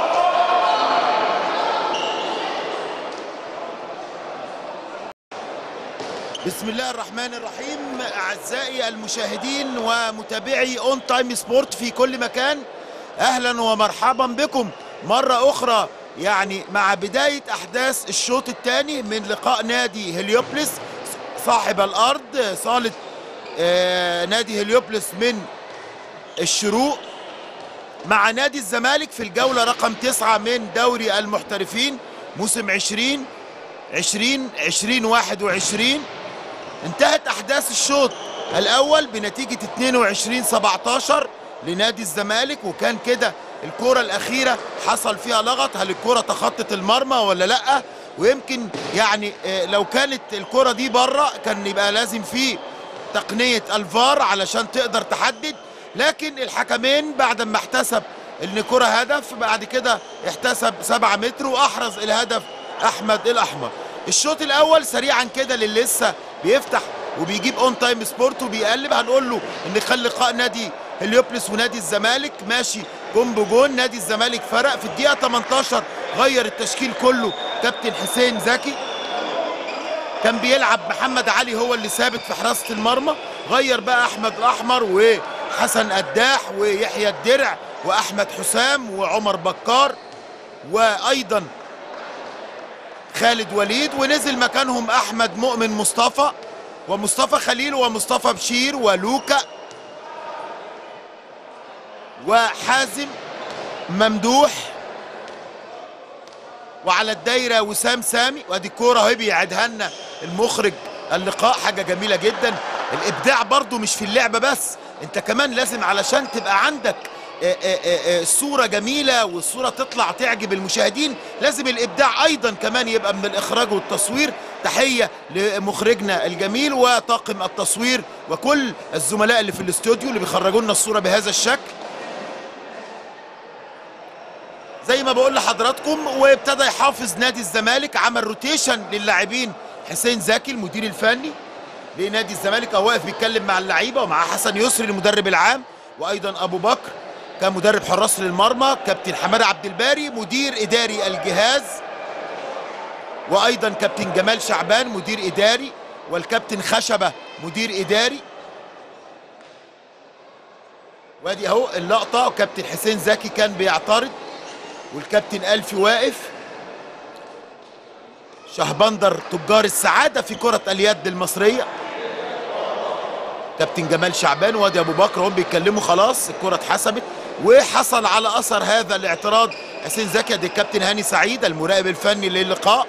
بسم الله الرحمن الرحيم اعزائي المشاهدين ومتابعي اون تايم سبورت في كل مكان اهلا ومرحبا بكم مره اخرى يعني مع بدايه احداث الشوط الثاني من لقاء نادي هليوبلس صاحب الارض صاله آه نادي هليوبلس من الشروق مع نادي الزمالك في الجوله رقم تسعة من دوري المحترفين موسم 20 20 20 21 انتهت احداث الشوط الاول بنتيجه 22 17 لنادي الزمالك وكان كده الكره الاخيره حصل فيها لغط هل الكره تخطت المرمى ولا لا ويمكن يعني لو كانت الكره دي بره كان يبقى لازم في تقنيه الفار علشان تقدر تحدد لكن الحكمين بعد ما احتسب ان كره هدف بعد كده احتسب 7 متر واحرز الهدف احمد الاحمر الشوط الاول سريعا كده للي لسه بيفتح وبيجيب اون تايم سبورت وبيقلب هنقول له ان كان لقاء نادي هليوبلس ونادي الزمالك ماشي جون بجون نادي الزمالك فرق في الدقيقه 18 غير التشكيل كله كابتن حسين زكي كان بيلعب محمد علي هو اللي ثابت في حراسه المرمى غير بقى احمد الاحمر وحسن قداح ويحيى الدرع واحمد حسام وعمر بكار وايضا خالد وليد ونزل مكانهم احمد مؤمن مصطفى ومصطفى خليل ومصطفى بشير ولوكا وحازم ممدوح وعلى الدايره وسام سامي وادي الكوره اهي بيعيدها لنا المخرج اللقاء حاجه جميله جدا الابداع برضو مش في اللعبه بس انت كمان لازم علشان تبقى عندك الصورة جميلة والصورة تطلع تعجب المشاهدين لازم الإبداع أيضا كمان يبقى من الإخراج والتصوير تحية لمخرجنا الجميل وطاقم التصوير وكل الزملاء اللي في الاستوديو اللي بيخرجوا لنا الصورة بهذا الشكل زي ما بقول لحضراتكم وابتدى يحافظ نادي الزمالك عمل روتيشن للاعبين حسين زكي المدير الفني لنادي الزمالك اهو واقف بيتكلم مع اللعيبه ومع حسن يسري المدرب العام وايضا ابو بكر كان مدرب حراس للمرمى كابتن حماده عبد الباري مدير اداري الجهاز وايضا كابتن جمال شعبان مدير اداري والكابتن خشبه مدير اداري وادي اهو اللقطه وكابتن حسين زكي كان بيعترض والكابتن الفي واقف شهبندر تجار السعاده في كره اليد المصريه كابتن جمال شعبان وادي ابو بكر هم بيتكلموا خلاص الكره اتحسبت وحصل على اثر هذا الاعتراض حسين زكي دي الكابتن هاني سعيد المراقب الفني للقاء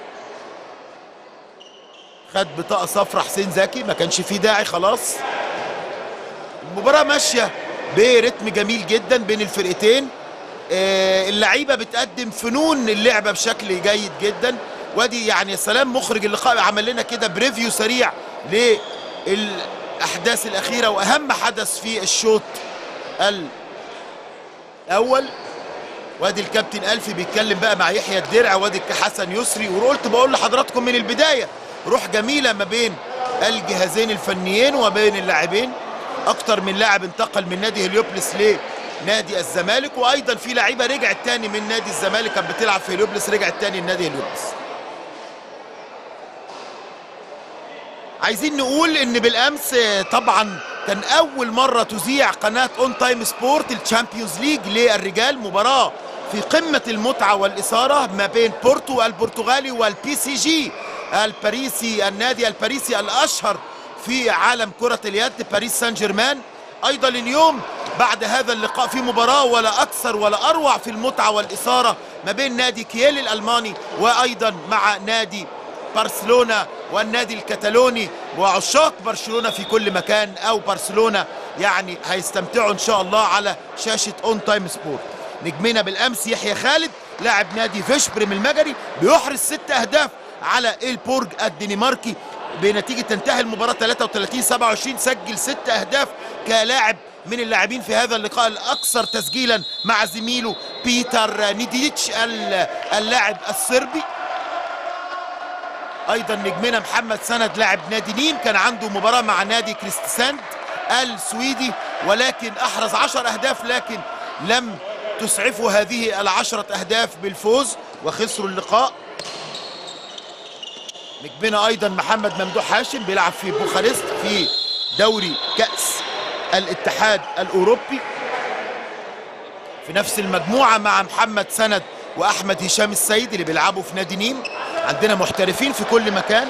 خد بطاقه صفراء حسين زكي ما كانش فيه داعي خلاص المباراه ماشيه برتم جميل جدا بين الفرقتين آه اللعيبه بتقدم فنون اللعبه بشكل جيد جدا وادي يعني يا سلام مخرج اللقاء عمل لنا كده بريفيو سريع للاحداث الاخيره واهم حدث في الشوط الاول وادي الكابتن الفي بيتكلم بقى مع يحيى الدرع وادي حسن يسري وقلت بقول لحضراتكم من البدايه روح جميله ما بين الجهازين الفنيين وبين اللاعبين اكتر من لاعب انتقل من نادي هليوبلس لنادي الزمالك وايضا في لعيبه رجعت تاني من نادي الزمالك كانت بتلعب في هليوبلس رجعت تاني لنادي هليوبلس عايزين نقول ان بالامس طبعا كان اول مره تذيع قناه اون تايم سبورت الشامبيونز ليج للرجال مباراه في قمه المتعه والاثاره ما بين بورتو البرتغالي والبي سي جي الباريسي النادي الباريسي الاشهر في عالم كره اليد باريس سان جيرمان ايضا اليوم بعد هذا اللقاء في مباراه ولا اكثر ولا اروع في المتعه والاثاره ما بين نادي كييل الالماني وايضا مع نادي برشلونه والنادي الكتالوني وعشاق برشلونه في كل مكان او برشلونه يعني هيستمتعوا ان شاء الله على شاشه اون تايم سبورت نجمنا بالامس يحيى خالد لاعب نادي فيشبرم المجري بيحرز ست اهداف على البورج الدنماركي بنتيجه تنتهي المباراه 33 27 سجل ست اهداف كلاعب من اللاعبين في هذا اللقاء الاكثر تسجيلا مع زميله بيتر نيديتش اللاعب الصربي ايضا نجمنا محمد سند لاعب نادي نيم كان عنده مباراه مع نادي كريستساند السويدي ولكن احرز عشر اهداف لكن لم تسعفوا هذه العشرة أهداف بالفوز وخسروا اللقاء نجمنا أيضا محمد ممدوح هاشم بيلعب في بوخارست في دوري كأس الاتحاد الأوروبي في نفس المجموعة مع محمد سند وأحمد هشام السيد اللي بيلعبوا في نادي نيم عندنا محترفين في كل مكان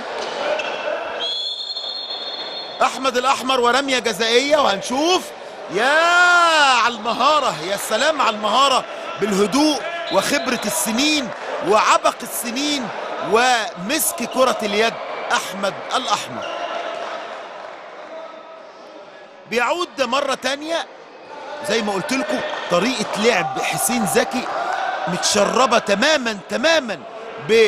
أحمد الأحمر ورمية جزائية وهنشوف يا على المهارة يا سلام على المهارة بالهدوء وخبرة السنين وعبق السنين ومسك كرة اليد أحمد الأحمر بيعود مرة تانية زي ما قلت لكم طريقة لعب حسين زكي متشربة تماما تماما ب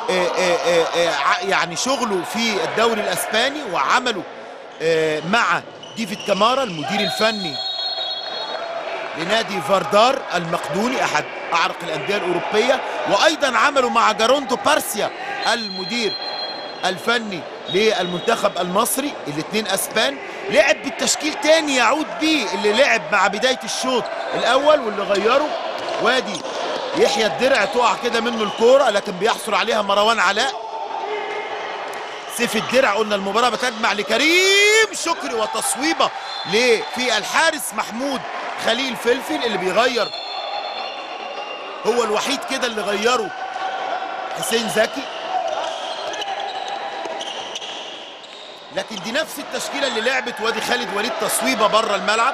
يعني شغله في الدوري الاسباني وعمله مع ديفيد كامارا المدير الفني لنادي فاردار المقدوني احد اعرق الانديه الاوروبيه وايضا عملوا مع جاروندو بارسيا المدير الفني للمنتخب المصري الاثنين اسبان لعب بالتشكيل تاني يعود بيه اللي لعب مع بدايه الشوط الاول واللي غيره وادي يحيى الدرع تقع كده منه الكوره لكن بيحصل عليها مروان علاء سيف الدرع قلنا المباراه بتجمع لكريم شكري وتصويبه في الحارس محمود خليل فلفل اللي بيغير هو الوحيد كده اللي غيره حسين زكي لكن دي نفس التشكيله اللي لعبت وادي خالد وليد تصويبه بره الملعب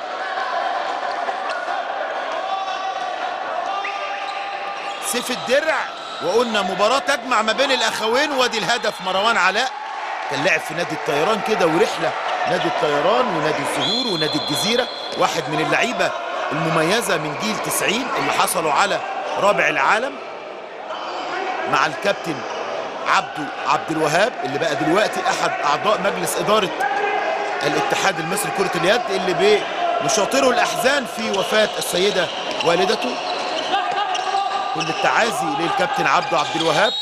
سيف الدرع وقلنا مباراة تجمع ما بين الأخوين وادي الهدف مروان علاء كان لعب في نادي الطيران كده ورحلة نادي الطيران ونادي الزهور ونادي الجزيرة واحد من اللعيبة المميزة من جيل 90 اللي حصلوا على رابع العالم مع الكابتن عبده عبد الوهاب اللي بقى دلوقتي أحد أعضاء مجلس إدارة الاتحاد المصري كرة اليد اللي بيشاطره الأحزان في وفاة السيدة والدته كل التعازي للكابتن عبده عبد الوهاب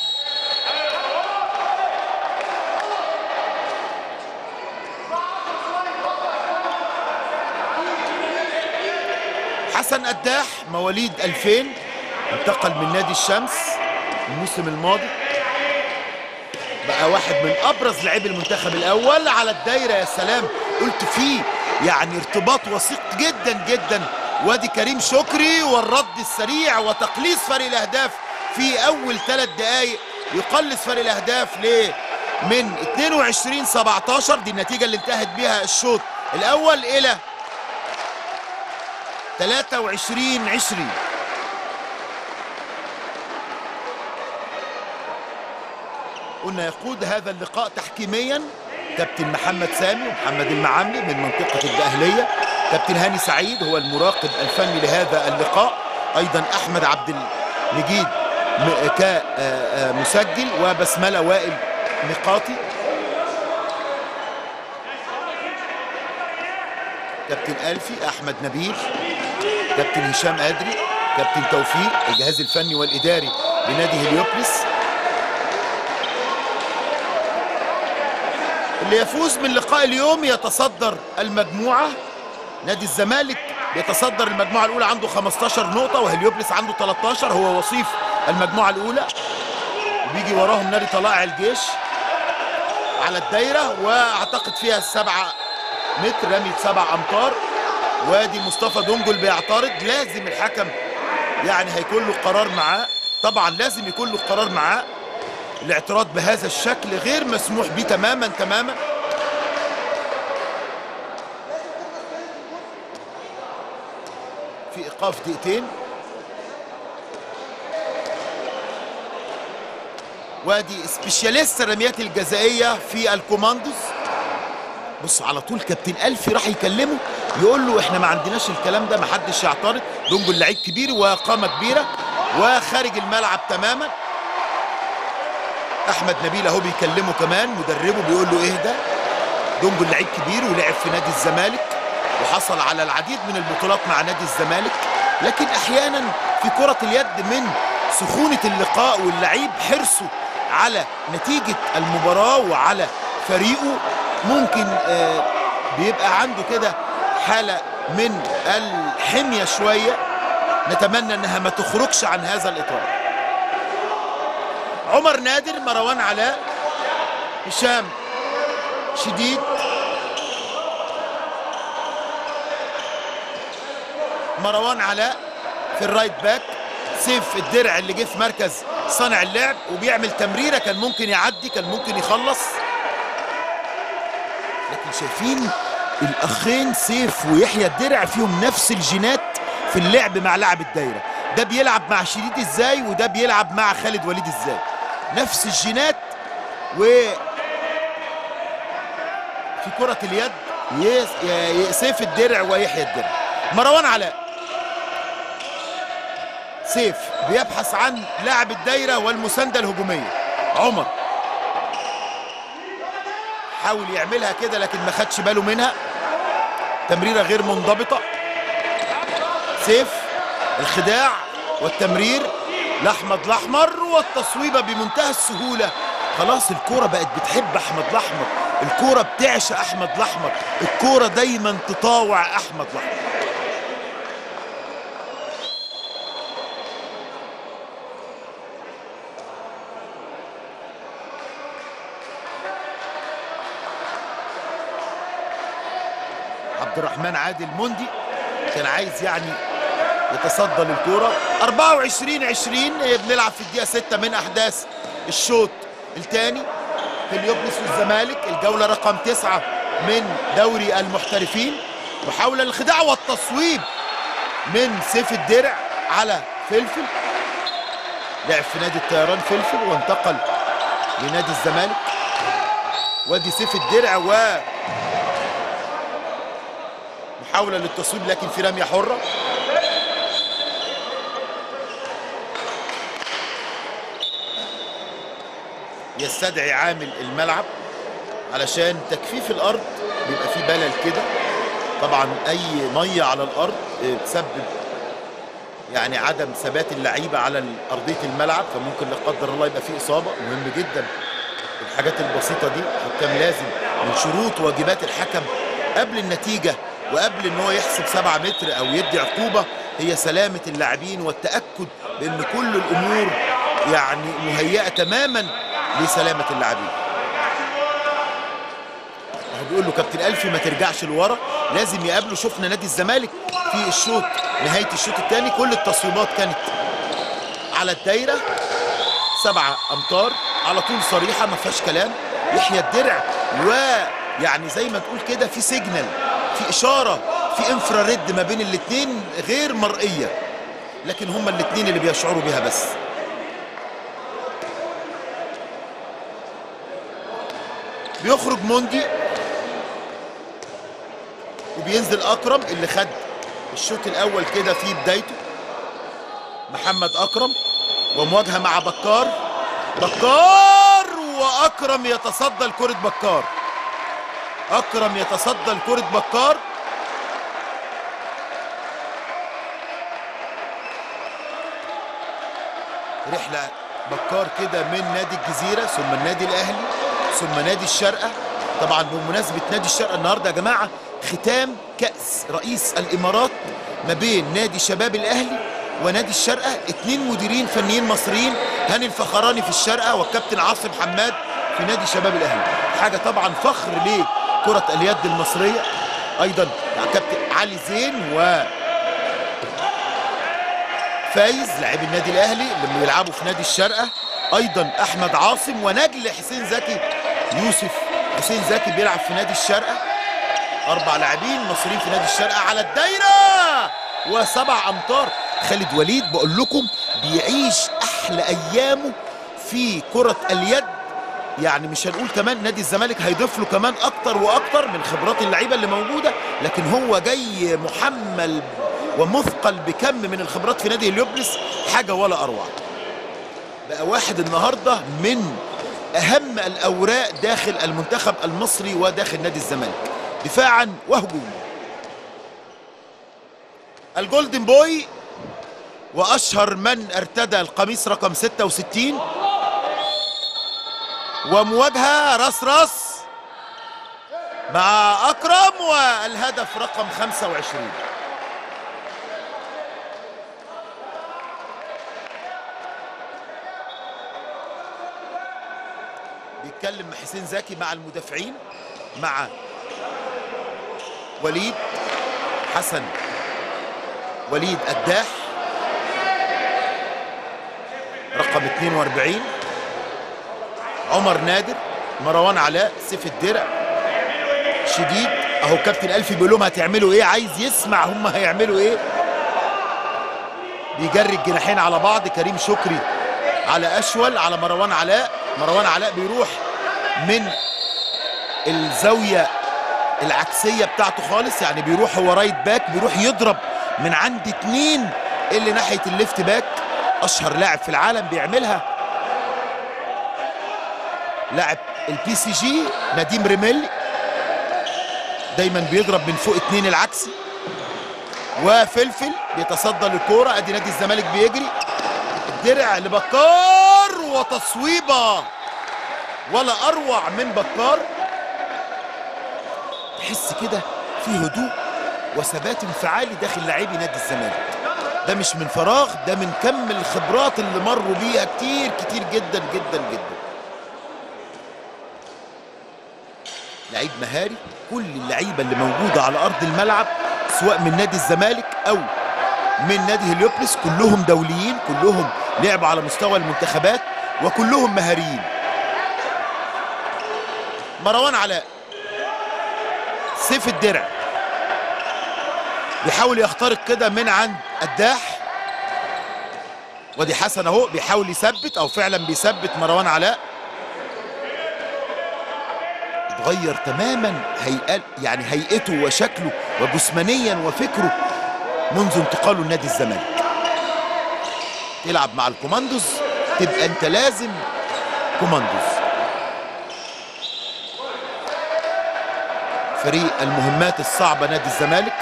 حسن قداح مواليد 2000 انتقل من نادي الشمس الموسم الماضي بقى واحد من ابرز لاعبي المنتخب الاول على الدايره يا سلام قلت فيه يعني ارتباط وثيق جدا جدا وادي كريم شكري والرد السريع وتقليص فرق الاهداف في اول ثلاث دقائق يقلص فرق الاهداف ل من 22 17 دي النتيجه اللي انتهت بها الشوط الاول الى 23 20 قلنا يقود هذا اللقاء تحكيميا كابتن محمد سامي ومحمد المعاملي من منطقه الدقهليه كابتن هاني سعيد هو المراقب الفني لهذا اللقاء ايضا احمد عبد المجيد كمسجل وبسمله وائل نقاطي كابتن الفي احمد نبيل كابتن هشام ادري كابتن توفيق الجهاز الفني والاداري لنادي هليوبلس اللي يفوز من لقاء اليوم يتصدر المجموعه نادي الزمالك بيتصدر المجموعه الاولى عنده 15 نقطه وهليوبلس عنده 13 هو وصيف المجموعه الاولى وبيجي وراهم نادي طلائع الجيش على الدايره واعتقد فيها سبعة متر رمية سبع امتار وادي مصطفى دونجل بيعترض لازم الحكم يعني هيكون له قرار معاه طبعا لازم يكون له قرار معاه الاعتراض بهذا الشكل غير مسموح به تماما تماما في ايقاف دقيقتين وادي سبيشاليست الرميات الجزائيه في الكوماندوز بص على طول كابتن الفي راح يكلمه يقول له احنا ما عندناش الكلام ده ما حدش يعترض دونجل لعيب كبير وقامه كبيره وخارج الملعب تماما احمد نبيل اهو بيكلمه كمان مدربه بيقول له اهدى دونجو لعيب كبير ولعب في نادي الزمالك وحصل على العديد من البطولات مع نادي الزمالك لكن احيانا في كرة اليد من سخونة اللقاء واللعيب حرصه على نتيجة المباراة وعلى فريقه ممكن آه بيبقى عنده كده حالة من الحمية شوية نتمنى انها ما تخرجش عن هذا الاطار عمر نادر مروان علاء هشام شديد مروان علاء في الرايت باك سيف الدرع اللي جه في مركز صانع اللعب وبيعمل تمريره كان ممكن يعدي كان ممكن يخلص لكن شايفين الاخين سيف ويحيى الدرع فيهم نفس الجينات في اللعب مع لاعب الدايره ده بيلعب مع شديد ازاي وده بيلعب مع خالد وليد ازاي نفس الجينات و في كرة اليد سيف الدرع ويحيى الدرع مروان علاء سيف بيبحث عن لاعب الدايرة والمساندة الهجومية عمر حاول يعملها كده لكن ما خدش باله منها تمريرة غير منضبطة سيف الخداع والتمرير لاحمد الاحمر والتصويبه بمنتهى السهوله خلاص الكوره بقت بتحب احمد الاحمر الكوره بتعشق احمد الاحمر الكوره دايما تطاوع احمد الاحمر عبد الرحمن عادل مندي كان عايز يعني يتصدى للكوره 24 20 بنلعب في الدقيقه 6 من احداث الشوط الثاني في اليوبلس والزمالك الجوله رقم 9 من دوري المحترفين محاوله للخداع والتصويب من سيف الدرع على فلفل لعب في نادي الطيران فلفل وانتقل لنادي الزمالك وادي سيف الدرع و محاوله للتصويب لكن في رميه حره يستدعي عامل الملعب علشان تجفيف الارض بيبقى فيه بلل كده طبعا اي ميه على الارض تسبب يعني عدم ثبات اللعيبه على ارضيه الملعب فممكن لا قدر الله يبقى فيه اصابه مهم جدا الحاجات البسيطه دي الحكام لازم من شروط واجبات الحكم قبل النتيجه وقبل ان هو يحسب 7 متر او يدي عقوبه هي سلامه اللاعبين والتاكد بان كل الامور يعني مهيئه تماما لسلامه اللاعبين هو بيقول له كابتن الفي ما ترجعش لورا لازم يقابله شفنا نادي الزمالك في الشوط نهايه الشوط الثاني كل التصويبات كانت على الدايره سبعة امتار على طول صريحه ما فيهاش كلام يحيى الدرع ويعني زي ما تقول كده في سيجنال في اشاره في انفراريد ما بين الاثنين غير مرئيه لكن هما الاثنين اللي بيشعروا بها بس بيخرج موندي وبينزل اكرم اللي خد الشوط الاول كده في بدايته محمد اكرم ومواجهه مع بكار بكار واكرم يتصدى لكره بكار اكرم يتصدى لكره بكار رحله بكار كده من نادي الجزيره ثم النادي الاهلي ثم نادي الشارقه طبعا بمناسبه نادي الشارقه النهارده يا جماعه ختام كاس رئيس الامارات ما بين نادي شباب الاهلي ونادي الشارقه اثنين مديرين فنيين مصريين هاني الفخراني في الشارقه والكابتن عاصم حماد في نادي شباب الاهلي حاجه طبعا فخر لكره اليد المصريه ايضا كابتن علي زين و فايز لاعبي النادي الاهلي اللي بيلعبوا في نادي الشارقه ايضا احمد عاصم ونجل حسين زكي يوسف حسين زكي بيلعب في نادي الشارقه اربع لاعبين مصريين في نادي الشارقه على الدايره وسبع امتار خالد وليد بقول لكم بيعيش احلى ايامه في كره اليد يعني مش هنقول كمان نادي الزمالك هيضيف له كمان اكتر واكتر من خبرات اللعيبه اللي موجوده لكن هو جاي محمل ومثقل بكم من الخبرات في نادي اليوبلس حاجه ولا اروع بقى واحد النهارده من اهم الاوراق داخل المنتخب المصري وداخل نادي الزمالك دفاعا وهجوما الجولدن بوي واشهر من ارتدى القميص رقم 66 ومواجهه راس راس مع اكرم والهدف رقم 25 بيتكلم حسين زكي مع المدافعين مع وليد حسن وليد قداح رقم 42 عمر نادر مروان علاء سيف الدرع شديد اهو كابتن الفي بيقول لهم هتعملوا ايه عايز يسمع هم هيعملوا ايه بيجري الجناحين على بعض كريم شكري على اشول على مروان علاء مروان علاء بيروح من الزاويه العكسيه بتاعته خالص يعني بيروح هو رايت باك بيروح يضرب من عند اتنين اللي ناحيه الليفت باك اشهر لاعب في العالم بيعملها لاعب البي سي جي نديم ريميل دايما بيضرب من فوق اتنين العكسي وفلفل بيتصدى للكوره ادي نادي الزمالك بيجري الدرع لبكار وتصويبه ولا اروع من بكار تحس كده في هدوء وثبات انفعالي داخل لاعبي نادي الزمالك ده مش من فراغ ده من كم الخبرات اللي مروا بيها كتير كتير جدا جدا جدا لعيب مهاري كل اللعيبه اللي موجوده على ارض الملعب سواء من نادي الزمالك او من نادي هليوبلس كلهم دوليين كلهم لعبوا على مستوى المنتخبات وكلهم مهاريين مروان علاء سيف الدرع بيحاول يخترق كده من عند قداح ودي حسن اهو بيحاول يثبت او فعلا بيثبت مروان علاء اتغير تماما هيئة يعني هيئته وشكله وجسمانيا وفكره منذ انتقاله لنادي الزمالك تلعب مع الكوماندوز تبقى انت لازم كوماندوز فريق المهمات الصعبة نادي الزمالك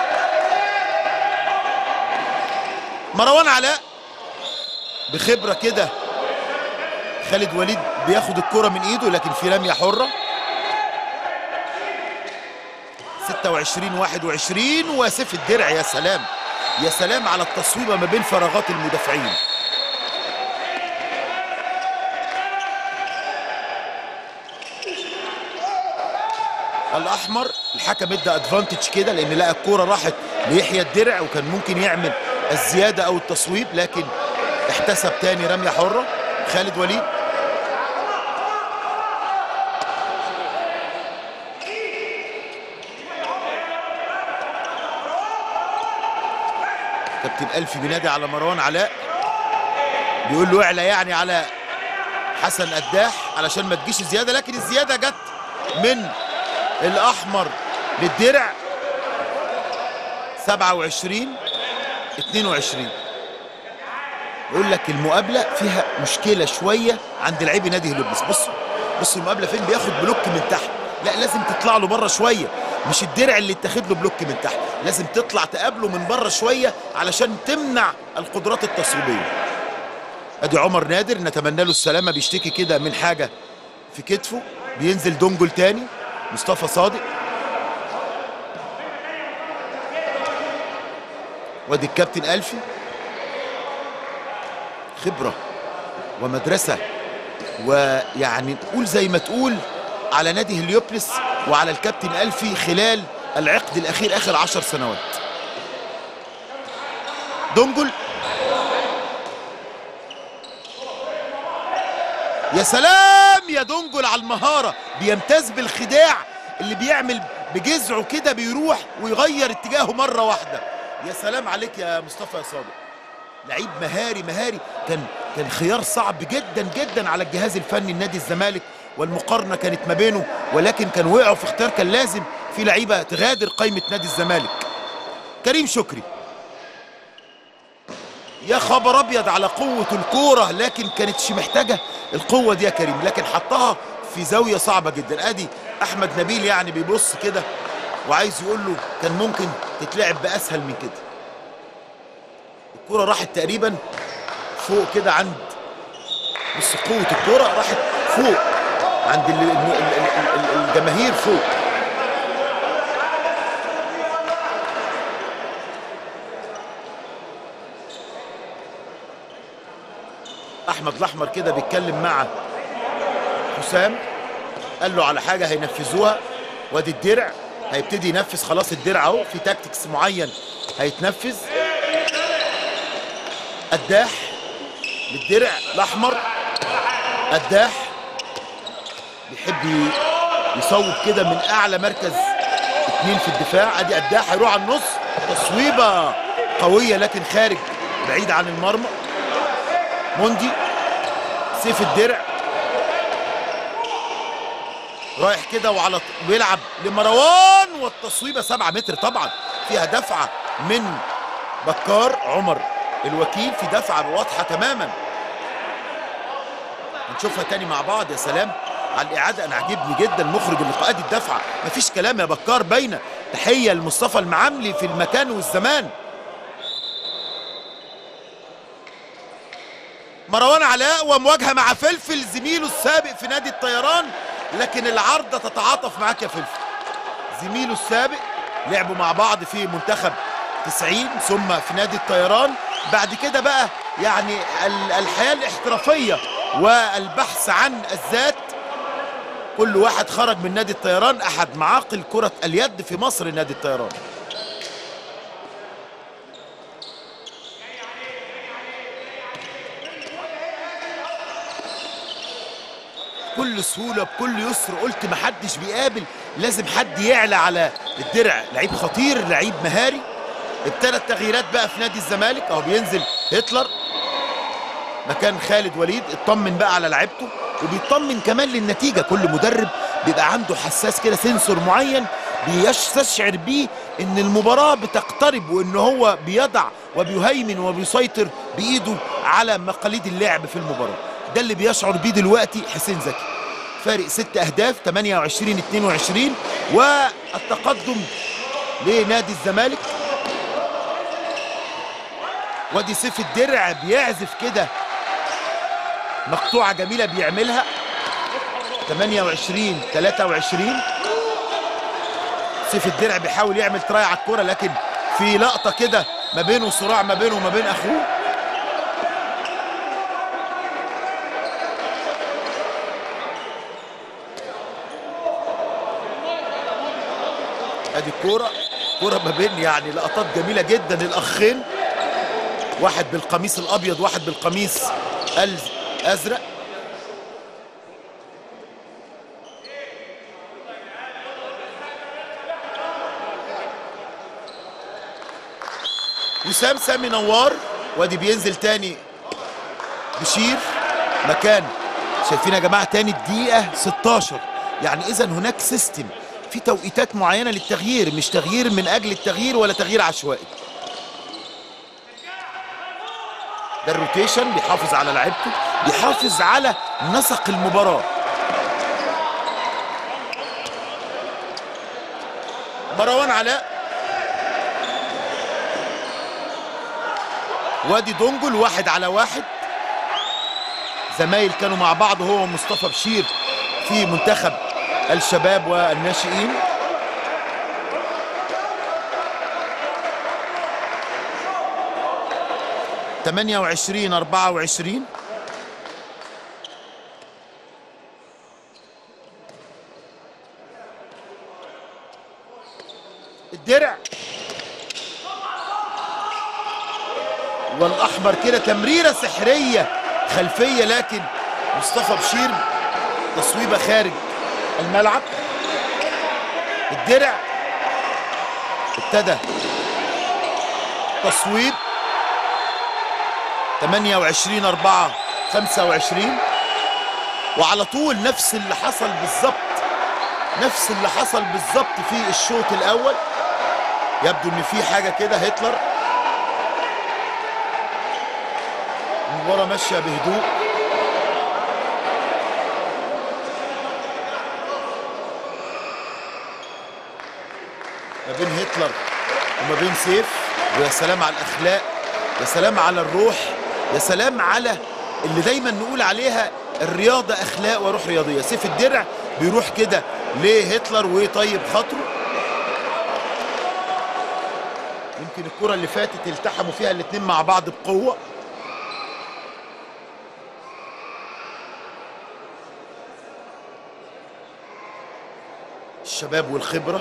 مروان علاء بخبرة كده خالد وليد بياخد الكرة من ايده لكن في رمية حرة 26 21 وسيف الدرع يا سلام يا سلام على التصويبة ما بين فراغات المدافعين الاحمر الحكم ادى ادفانتج كده لان لقى الكوره راحت ليحيى الدرع وكان ممكن يعمل الزياده او التصويب لكن احتسب تاني رميه حره خالد وليد كابتن الفي بينادي على مروان علاء بيقول له اعلى يعني على حسن قداح علشان ما تجيش زياده لكن الزياده جت من الاحمر للدرع 27 22 يقول لك المقابله فيها مشكله شويه عند لعيبه نادي هليوبلس بصوا بصوا المقابله فين بياخد بلوك من تحت لا لازم تطلع له بره شويه مش الدرع اللي اتاخد له بلوك من تحت لازم تطلع تقابله من بره شويه علشان تمنع القدرات التصويبيه ادي عمر نادر نتمنى له السلامه بيشتكي كده من حاجه في كتفه بينزل دونجل تاني مصطفى صادق وادي الكابتن الفي خبره ومدرسه ويعني نقول زي ما تقول على نادي هليوبلس وعلى الكابتن الفي خلال العقد الاخير اخر عشر سنوات دونجل يا سلام يا دونجل على المهارة بيمتاز بالخداع اللي بيعمل بجذعه كده بيروح ويغير اتجاهه مرة واحدة يا سلام عليك يا مصطفى يا صادق لعيب مهاري مهاري كان كان خيار صعب جدا جدا على الجهاز الفني لنادي الزمالك والمقارنة كانت ما بينه ولكن كان وقعوا في اختيار كان لازم في لعيبة تغادر قائمة نادي الزمالك كريم شكري يا خبر ابيض على قوه الكوره لكن كانتش محتاجه القوه دي يا كريم لكن حطها في زاويه صعبه جدا ادي احمد نبيل يعني بيبص كده وعايز يقول له كان ممكن تتلعب باسهل من كده الكوره راحت تقريبا فوق كده عند بص قوه الكوره راحت فوق عند ال- ال- ال- ال- الجماهير فوق احمد الاحمر كده بيتكلم مع حسام قال له على حاجه هينفذوها وادي الدرع هيبتدي ينفذ خلاص الدرع اهو في تاكتكس معين هيتنفذ قداح للدرع الاحمر قداح بيحب ي- يصوب كده من اعلى مركز اتنين في الدفاع ادي قداح هيروح على النص تصويبه قويه لكن خارج بعيد عن المرمى موندي سيف الدرع رايح كده وعلى ط- بيلعب لمروان والتصويبه 7 متر طبعا فيها دفعه من بكار عمر الوكيل في دفعه واضحه تماما نشوفها تاني مع بعض يا سلام على الاعاده انا عاجبني جدا مخرج اللقاءات الدفعه مفيش كلام يا بكار باينه تحيه لمصطفى المعاملي في المكان والزمان مروان علاء ومواجهه مع فلفل زميله السابق في نادي الطيران لكن العارضه تتعاطف معاك يا فلفل زميله السابق لعبوا مع بعض في منتخب 90 ثم في نادي الطيران بعد كده بقى يعني ال- الحياه الاحترافيه والبحث عن الذات كل واحد خرج من نادي الطيران احد معاقل كره اليد في مصر نادي الطيران بكل سهوله بكل يسر قلت محدش بيقابل لازم حد يعلى على الدرع لعيب خطير لعيب مهاري ابتدى التغييرات بقى في نادي الزمالك اهو بينزل هتلر مكان خالد وليد اطمن بقى على لعيبته وبيطمن كمان للنتيجه كل مدرب بيبقى عنده حساس كده سنسور معين بيستشعر بيه ان المباراه بتقترب وان هو بيضع وبيهيمن وبيسيطر بايده على مقاليد اللعب في المباراه ده اللي بيشعر بيه دلوقتي حسين زكي فارق ست اهداف 28 22 والتقدم لنادي الزمالك وادي سيف الدرع بيعزف كده مقطوعه جميله بيعملها 28 23 سيف الدرع بيحاول يعمل تراي على الكوره لكن في لقطه كده ما بينه صراع ما بينه وما بين اخوه ادي الكوره كوره ما بين يعني لقطات جميله جدا الاخين واحد بالقميص الابيض واحد بالقميص الازرق وسام سامي نوار وادي بينزل تاني بشير مكان شايفين يا جماعه تاني الدقيقه 16 يعني اذا هناك سيستم في توقيتات معينه للتغيير مش تغيير من اجل التغيير ولا تغيير عشوائي ده الروتيشن بيحافظ على لعيبته بيحافظ على نسق المباراه مروان علاء وادي دونجل واحد على واحد زمايل كانوا مع بعض هو ومصطفى بشير في منتخب الشباب والناشئين تمانية وعشرين أربعة وعشرين الدرع والاحمر كده تمريره سحريه خلفيه لكن مصطفى بشير تصويبه خارج الملعب الدرع ابتدى تصويب 28 4 25 وعلى طول نفس اللي حصل بالظبط نفس اللي حصل بالظبط في الشوط الاول يبدو ان في حاجه كده هتلر المباراة ماشية بهدوء ما بين هتلر وما بين سيف ويا سلام على الأخلاق يا سلام على الروح يا سلام على اللي دايما نقول عليها الرياضة أخلاق وروح رياضية سيف الدرع بيروح كده لهتلر ويطيب خاطره يمكن الكرة اللي فاتت التحموا فيها الاتنين مع بعض بقوة الشباب والخبرة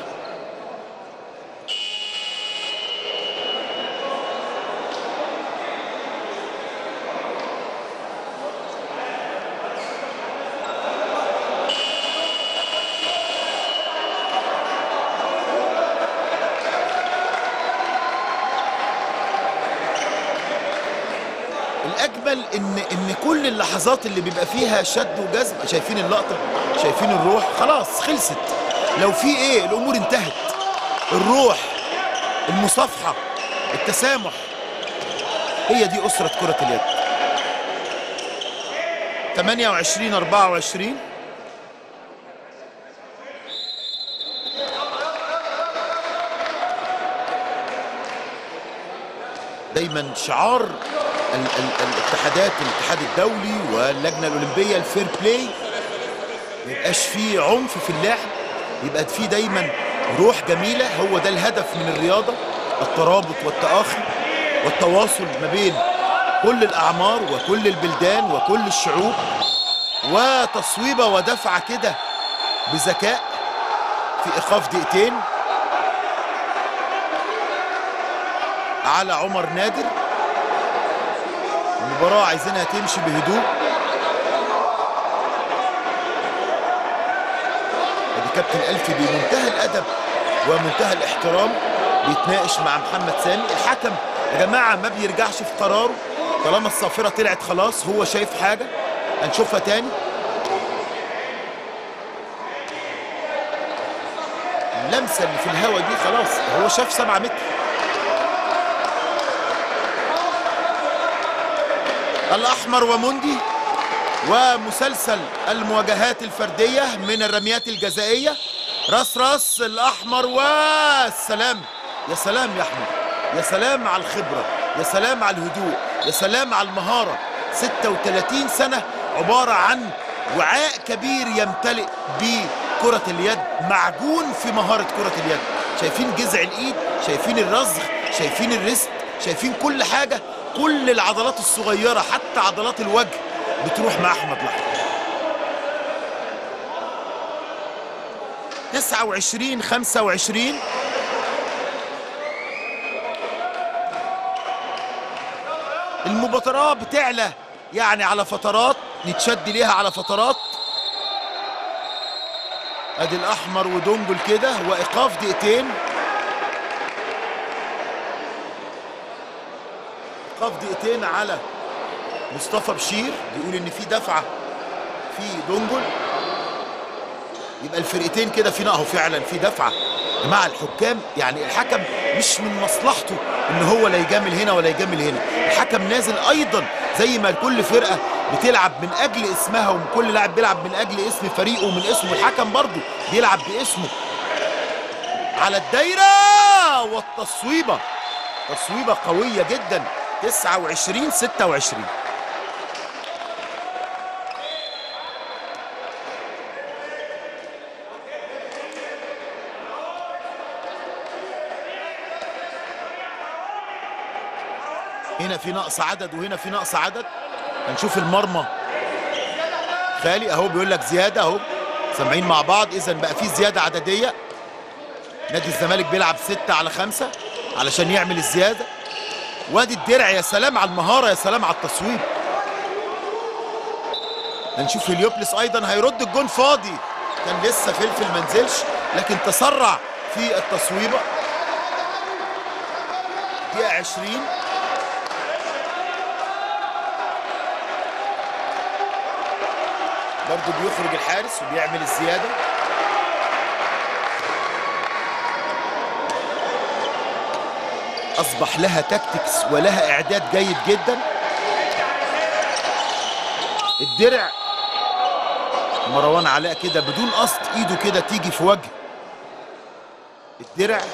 الاجمل ان ان كل اللحظات اللي بيبقى فيها شد وجذب شايفين اللقطه شايفين الروح خلاص خلصت لو في ايه الامور انتهت الروح المصافحه التسامح هي دي اسره كره اليد 28 24 دايما شعار ال ال الاتحادات الاتحاد الدولي واللجنه الاولمبيه الفير بلاي ما يبقاش فيه عنف في اللعب يبقى فيه دايما روح جميله هو ده الهدف من الرياضه الترابط والتآخي والتواصل ما بين كل الاعمار وكل البلدان وكل الشعوب وتصويبه ودفعه كده بذكاء في ايقاف دقيقتين على عمر نادر المباراة عايزينها تمشي بهدوء ادي كابتن ألفي بمنتهى الأدب ومنتهى الاحترام بيتناقش مع محمد سامي الحكم يا جماعة ما بيرجعش في قراره طالما الصافرة طلعت خلاص هو شايف حاجة هنشوفها تاني اللمسة اللي في الهوا دي خلاص هو شاف سبعة متر الأحمر ومندي ومسلسل المواجهات الفردية من الرميات الجزائية راس راس الأحمر والسلام يا سلام يا أحمد يا سلام على الخبرة يا سلام على الهدوء يا سلام على المهارة 36 سنة عبارة عن وعاء كبير يمتلئ بكرة اليد معجون في مهارة كرة اليد شايفين جذع الإيد شايفين الرزغ شايفين الريست شايفين كل حاجة كل العضلات الصغيرة حتى عضلات الوجه بتروح مع أحمد لحظة 29 25 المبادرة بتعلى يعني على فترات نتشد ليها على فترات ادي الاحمر ودونجل كده وايقاف دقيقتين ايقاف دقيقتين على مصطفى بشير بيقول ان في دفعه في دونجل يبقى الفرقتين كده في اهو فعلا في دفعه مع الحكام يعني الحكم مش من مصلحته ان هو لا يجامل هنا ولا يجامل هنا الحكم نازل ايضا زي ما كل فرقه بتلعب من اجل اسمها وكل لاعب بيلعب من اجل اسم فريقه ومن اسمه الحكم برضه بيلعب باسمه على الدايره والتصويبه تصويبه قويه جدا 29 26 هنا في نقص عدد وهنا في نقص عدد هنشوف المرمى خالي اهو بيقول لك زياده اهو سامعين مع بعض اذا بقى في زياده عدديه نادي الزمالك بيلعب ستة على خمسة علشان يعمل الزياده وادي الدرع يا سلام على المهاره يا سلام على التصويب هنشوف هليوبلس ايضا هيرد الجون فاضي كان لسه فلفل ما نزلش لكن تسرع في التصويبه دقيقه 20 برضه بيخرج الحارس وبيعمل الزياده اصبح لها تاكتكس ولها اعداد جيد جدا الدرع مروان علاء كده بدون قصد ايده كده تيجي في وجه الدرع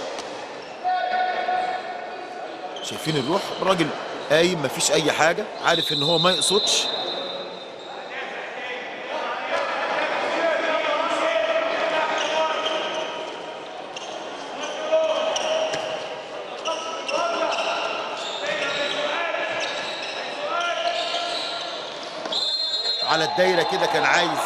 شايفين الروح الراجل قايم مفيش اي حاجه عارف ان هو ما يقصدش على الدايره كده كان عايز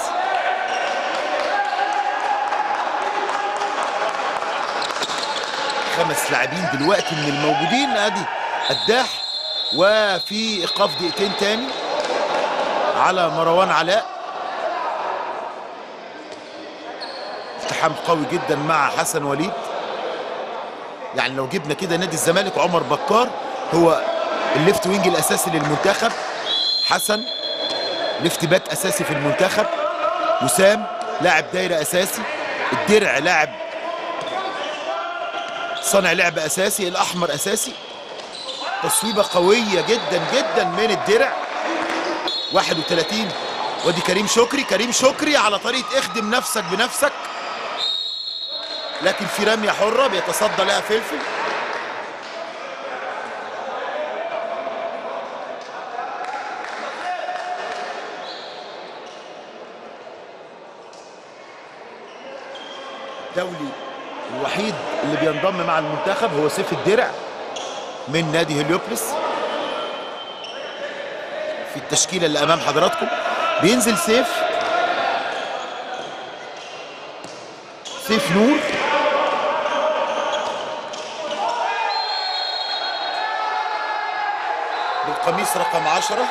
خمس لاعبين دلوقتي من الموجودين ادي قداح وفي ايقاف دقيقتين تاني على مروان علاء التحام قوي جدا مع حسن وليد يعني لو جبنا كده نادي الزمالك عمر بكار هو الليفت وينج الاساسي للمنتخب حسن ليفت باك اساسي في المنتخب وسام لاعب دايره اساسي الدرع لاعب صانع لعب اساسي الاحمر اساسي تصويبه قويه جدا جدا من الدرع 31 ودي كريم شكري كريم شكري على طريقه اخدم نفسك بنفسك لكن في رميه حره بيتصدى لها فلفل الدولي الوحيد اللي بينضم مع المنتخب هو سيف الدرع من نادي هليوبلس في التشكيله اللي امام حضراتكم بينزل سيف سيف نور بالقميص رقم عشرة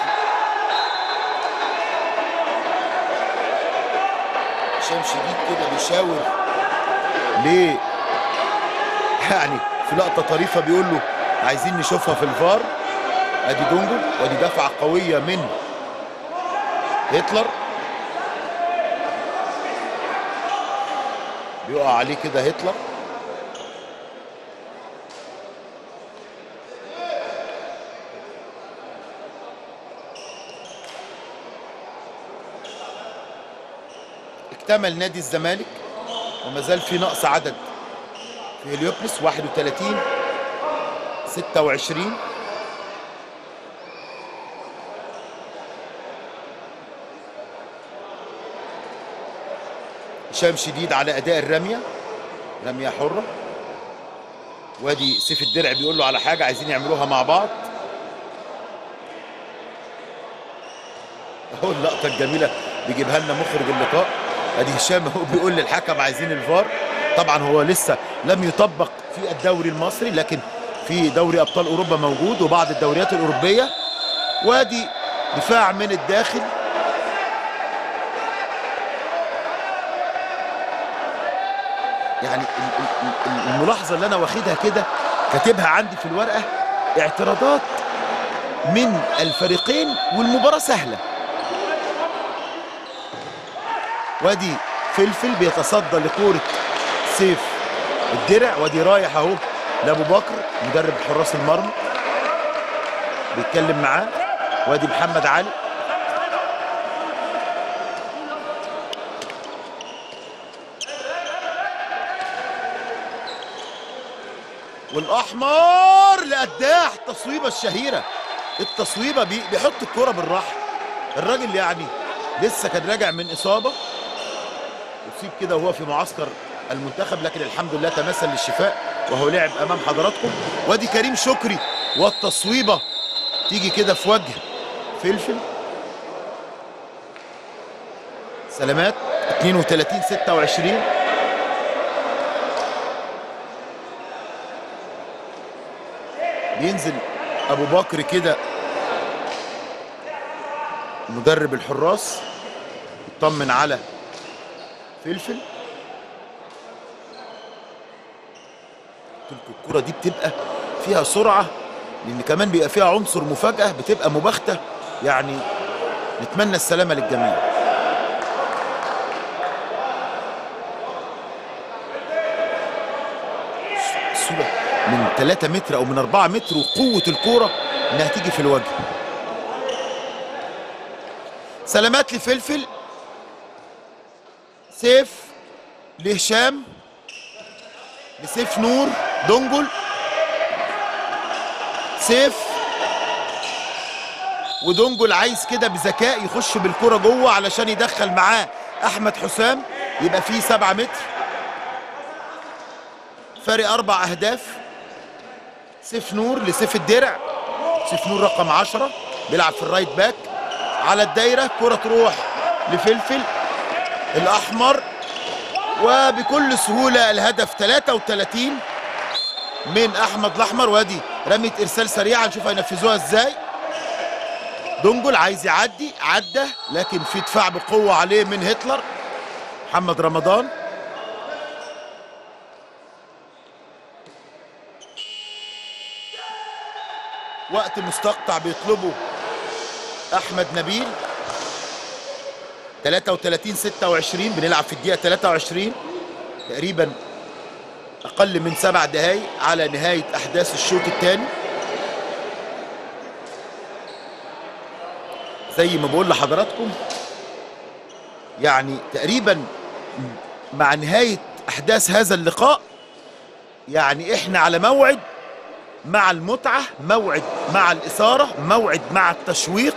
هشام شديد كده بيشاور ليه يعني في لقطة طريفة بيقول له عايزين نشوفها في الفار ادي دونجو وادي دفعة قوية من هتلر بيقع عليه كده هتلر اكتمل نادي الزمالك وما زال في نقص عدد في هليوبلس 31 26 هشام شديد على اداء الرميه رميه حره وادي سيف الدرع بيقول له على حاجه عايزين يعملوها مع بعض اهو اللقطه الجميله بيجيبها لنا مخرج اللقاء ادي هشام هو بيقول للحكم عايزين الفار طبعا هو لسه لم يطبق في الدوري المصري لكن في دوري ابطال اوروبا موجود وبعض الدوريات الاوروبيه وادي دفاع من الداخل يعني ال- ال- ال- الملاحظه اللي انا واخدها كده كاتبها عندي في الورقه اعتراضات من الفريقين والمباراه سهله وادي فلفل بيتصدى لكوره سيف الدرع وادي رايح اهو لابو بكر مدرب حراس المرمى بيتكلم معاه وادي محمد علي والاحمر لقداح التصويبه الشهيره التصويبه بي- بيحط الكره بالراحه الراجل يعني لسه كان راجع من اصابه اصيب كده وهو في معسكر المنتخب لكن الحمد لله تمثل للشفاء وهو لعب امام حضراتكم وادي كريم شكري والتصويبه تيجي كده في وجه فلفل سلامات 32 26 بينزل ابو بكر كده مدرب الحراس يطمن على فلفل قلت لكم الكرة دي بتبقى فيها سرعة لأن كمان بيبقى فيها عنصر مفاجأة بتبقى مباغتة يعني نتمنى السلامة للجميع الصورة من 3 متر أو من 4 متر وقوة الكورة إنها تيجي في الوجه سلامات لفلفل سيف لهشام لسيف نور دونجل سيف ودونجل عايز كده بذكاء يخش بالكرة جوه علشان يدخل معاه احمد حسام يبقى فيه سبعة متر فارق اربع اهداف سيف نور لسيف الدرع سيف نور رقم عشرة بيلعب في الرايت باك على الدايرة كرة تروح لفلفل الاحمر وبكل سهولة الهدف 33 من احمد الاحمر وادي رمية ارسال سريعة نشوف هينفذوها ازاي دونجل عايز يعدي عدى لكن في دفاع بقوة عليه من هتلر محمد رمضان وقت مستقطع بيطلبه احمد نبيل 33 26 بنلعب في الدقيقة 23 تقريبا اقل من سبع دقايق على نهاية احداث الشوط الثاني زي ما بقول لحضراتكم يعني تقريبا مع نهاية احداث هذا اللقاء يعني احنا على موعد مع المتعة موعد مع الإثارة موعد مع التشويق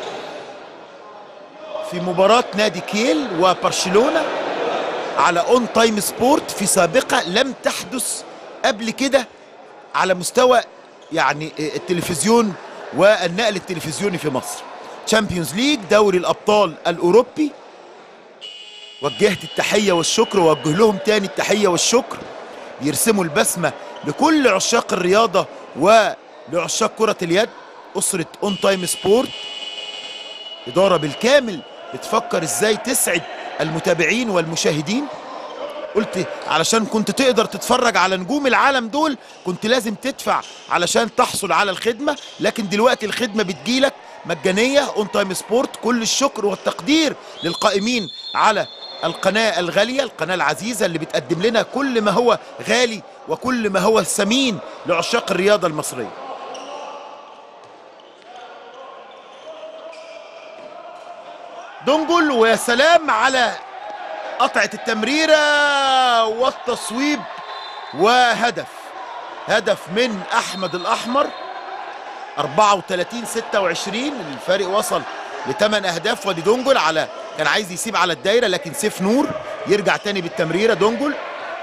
في مباراة نادي كيل وبرشلونة على اون تايم سبورت في سابقة لم تحدث قبل كده على مستوى يعني التلفزيون والنقل التلفزيوني في مصر تشامبيونز ليج دوري الأبطال الأوروبي وجهت التحية والشكر ووجه لهم تاني التحية والشكر يرسموا البسمة لكل عشاق الرياضة ولعشاق كرة اليد أسرة اون تايم سبورت إدارة بالكامل بتفكر ازاي تسعد المتابعين والمشاهدين قلت علشان كنت تقدر تتفرج على نجوم العالم دول كنت لازم تدفع علشان تحصل على الخدمة لكن دلوقتي الخدمة بتجيلك مجانية اون تايم سبورت كل الشكر والتقدير للقائمين على القناة الغالية القناة العزيزة اللي بتقدم لنا كل ما هو غالي وكل ما هو ثمين لعشاق الرياضة المصرية دونجل ويا سلام على قطعة التمريرة والتصويب وهدف هدف من أحمد الأحمر 34 26 الفارق وصل لثمان أهداف وادي دونجل على كان عايز يسيب على الدايرة لكن سيف نور يرجع تاني بالتمريرة دونجل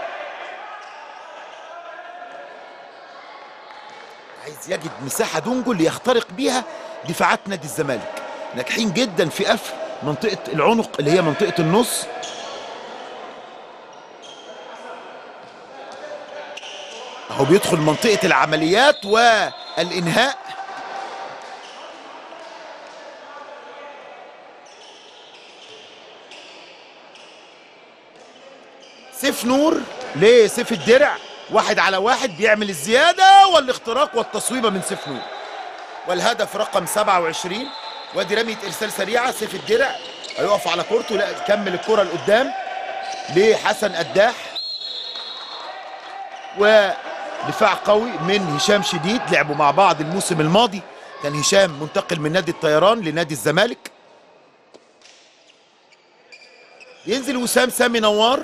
عايز يجد مساحة دونجل يخترق بيها دفاعات نادي الزمالك ناجحين جدا في قفل منطقة العنق اللي هي منطقة النص اهو بيدخل منطقة العمليات والإنهاء سيف نور لسيف الدرع واحد على واحد بيعمل الزيادة والاختراق والتصويبة من سيف نور والهدف رقم 27 وادي رمية ارسال سريعة سيف الدرع هيقف على كورته لا كمل الكرة لقدام لحسن قداح ودفاع قوي من هشام شديد لعبوا مع بعض الموسم الماضي كان هشام منتقل من نادي الطيران لنادي الزمالك ينزل وسام سامي نوار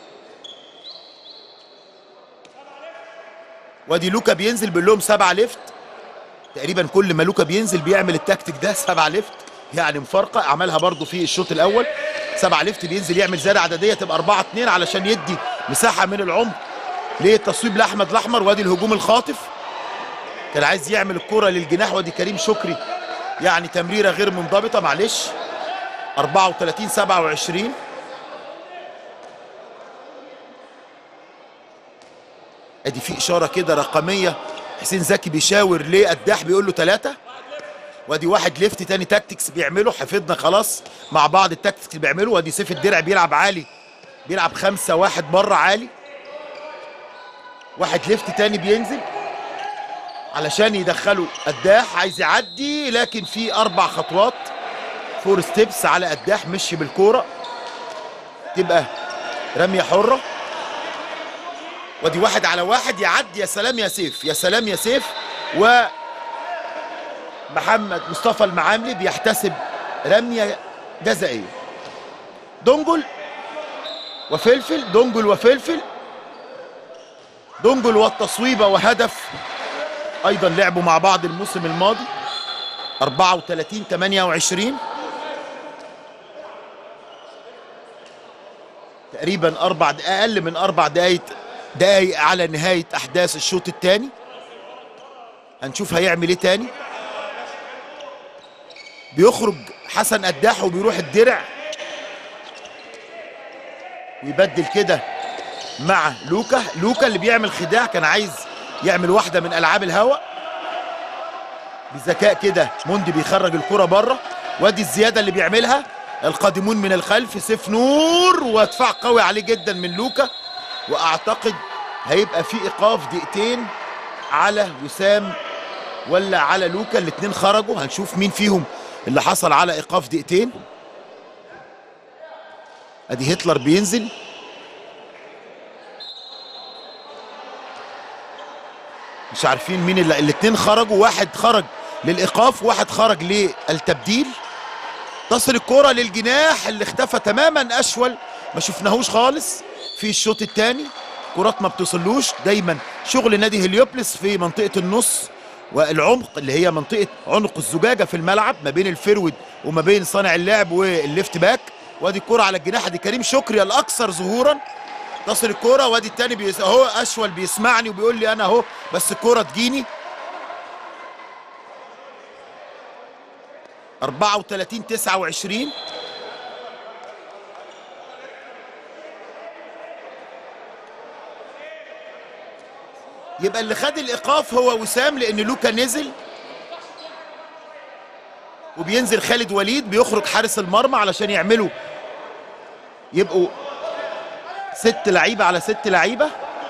وادي لوكا بينزل بيقول لهم سبعة ليفت تقريبا كل ما لوكا بينزل بيعمل التكتيك ده سبعة ليفت يعني مفارقة عملها برضو في الشوط الأول سبعة ليفت بينزل يعمل زيادة عددية تبقى أربعة اتنين علشان يدي مساحة من العمق للتصويب لأحمد الأحمر وادي الهجوم الخاطف كان عايز يعمل الكرة للجناح وادي كريم شكري يعني تمريرة غير منضبطة معلش 34 27 ادي في اشاره كده رقميه حسين زكي بيشاور لقداح بيقول له ثلاثه وادي واحد ليفت تاني تاكتكس بيعمله حفظنا خلاص مع بعض التاكتكس اللي بيعمله وادي سيف الدرع بيلعب عالي بيلعب خمسة واحد بره عالي واحد ليفت تاني بينزل علشان يدخلوا قداح عايز يعدي لكن في اربع خطوات فور ستيبس على قداح مشي بالكوره تبقى رميه حره ودي واحد على واحد يعدي يا سلام يا سيف يا سلام يا سيف و محمد مصطفى المعاملي بيحتسب رميه جزائيه دونجل وفلفل دونجل وفلفل دونجل والتصويبه وهدف ايضا لعبوا مع بعض الموسم الماضي 34 28 تقريبا اربع اقل من اربع دقائق دقائق على نهايه احداث الشوط الثاني هنشوف هيعمل ايه تاني بيخرج حسن قداح وبيروح الدرع ويبدل كده مع لوكا لوكا اللي بيعمل خداع كان عايز يعمل واحده من العاب الهواء بذكاء كده موندي بيخرج الكره بره وادي الزياده اللي بيعملها القادمون من الخلف سيف نور ودفاع قوي عليه جدا من لوكا واعتقد هيبقى في ايقاف دقيقتين على وسام ولا على لوكا الاثنين خرجوا هنشوف مين فيهم اللي حصل على ايقاف دقيقتين ادي هتلر بينزل مش عارفين مين اللي الاثنين خرجوا واحد خرج للايقاف وواحد خرج للتبديل تصل الكرة للجناح اللي اختفى تماما اشول ما شفناهوش خالص في الشوط الثاني كرات ما بتوصلوش دايما شغل نادي هليوبلس في منطقة النص والعمق اللي هي منطقة عنق الزجاجة في الملعب ما بين الفيرود وما بين صانع اللعب والليفت باك وادي الكرة على الجناح دي كريم شكري الاكثر ظهورا تصل الكرة وادي التاني بيس... اهو اشول بيسمعني وبيقول لي انا اهو بس الكرة تجيني 34 29 يبقى اللي خد الايقاف هو وسام لان لوكا نزل وبينزل خالد وليد بيخرج حارس المرمى علشان يعملوا يبقوا ست لعيبه على ست لعيبه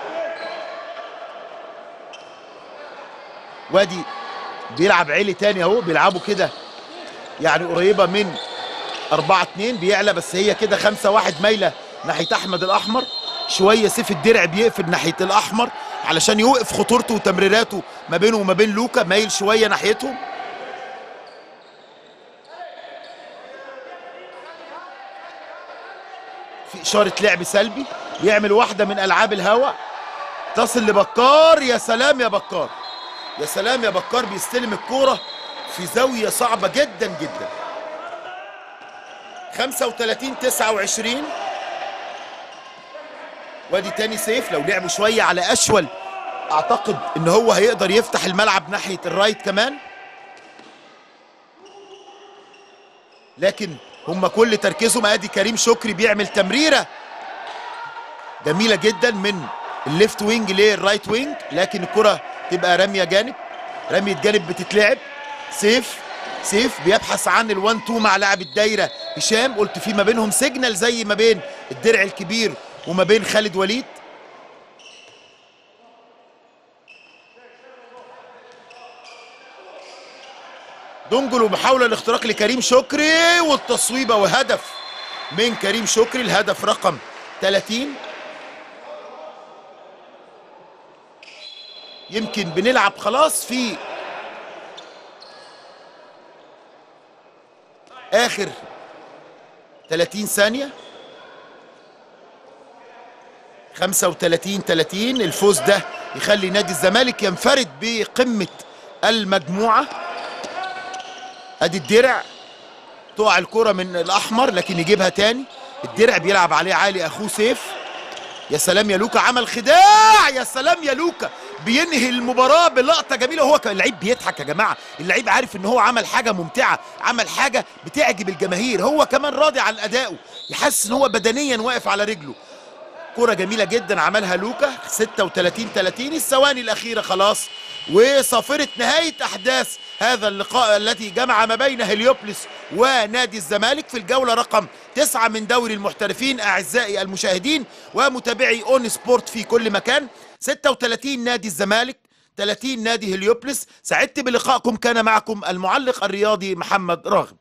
وادي بيلعب عيلي تاني اهو بيلعبوا كده يعني قريبه من 4 2 بيعلى بس هي كده 5 1 مايله ناحيه احمد الاحمر شويه سيف الدرع بيقفل ناحيه الاحمر علشان يوقف خطورته وتمريراته ما بينه وما بين لوكا مايل شويه ناحيتهم في اشاره لعب سلبي يعمل واحده من العاب الهواء تصل لبكار يا سلام يا بكار يا سلام يا بكار بيستلم الكوره في زاويه صعبه جدا جدا 35 29 وادي تاني سيف لو لعبوا شويه على اشول اعتقد ان هو هيقدر يفتح الملعب ناحيه الرايت كمان لكن هم كل تركيزهم ادي كريم شكري بيعمل تمريره جميله جدا من الليفت وينج للرايت وينج لكن الكره تبقى رميه جانب رميه جانب بتتلعب سيف سيف بيبحث عن ال1 2 مع لاعب الدايره هشام قلت في ما بينهم سيجنال زي ما بين الدرع الكبير وما بين خالد وليد دونجل ومحاوله الاختراق لكريم شكري والتصويبه وهدف من كريم شكري الهدف رقم 30 يمكن بنلعب خلاص في اخر 30 ثانيه 35 30 الفوز ده يخلي نادي الزمالك ينفرد بقمه المجموعه ادي الدرع تقع الكرة من الاحمر لكن يجيبها تاني الدرع بيلعب عليه عالي اخوه سيف يا سلام يا لوكا عمل خداع يا سلام يا لوكا بينهي المباراة بلقطة جميلة هو اللعيب بيضحك يا جماعة اللعيب عارف ان هو عمل حاجة ممتعة عمل حاجة بتعجب الجماهير هو كمان راضي عن ادائه يحس ان هو بدنيا واقف على رجله كرة جميلة جدا عملها لوكا 36 30 الثواني الأخيرة خلاص وصافرة نهاية أحداث هذا اللقاء التي جمع ما بين هليوبلس ونادي الزمالك في الجولة رقم تسعة من دوري المحترفين أعزائي المشاهدين ومتابعي أون سبورت في كل مكان 36 نادي الزمالك 30 نادي هليوبلس سعدت بلقائكم كان معكم المعلق الرياضي محمد راغب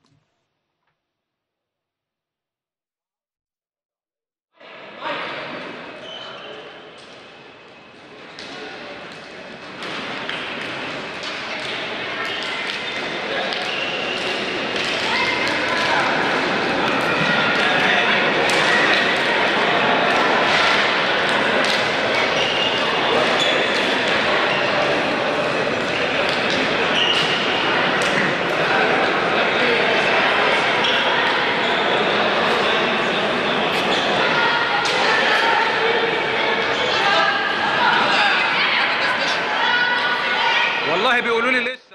والله بيقولوا لي لسه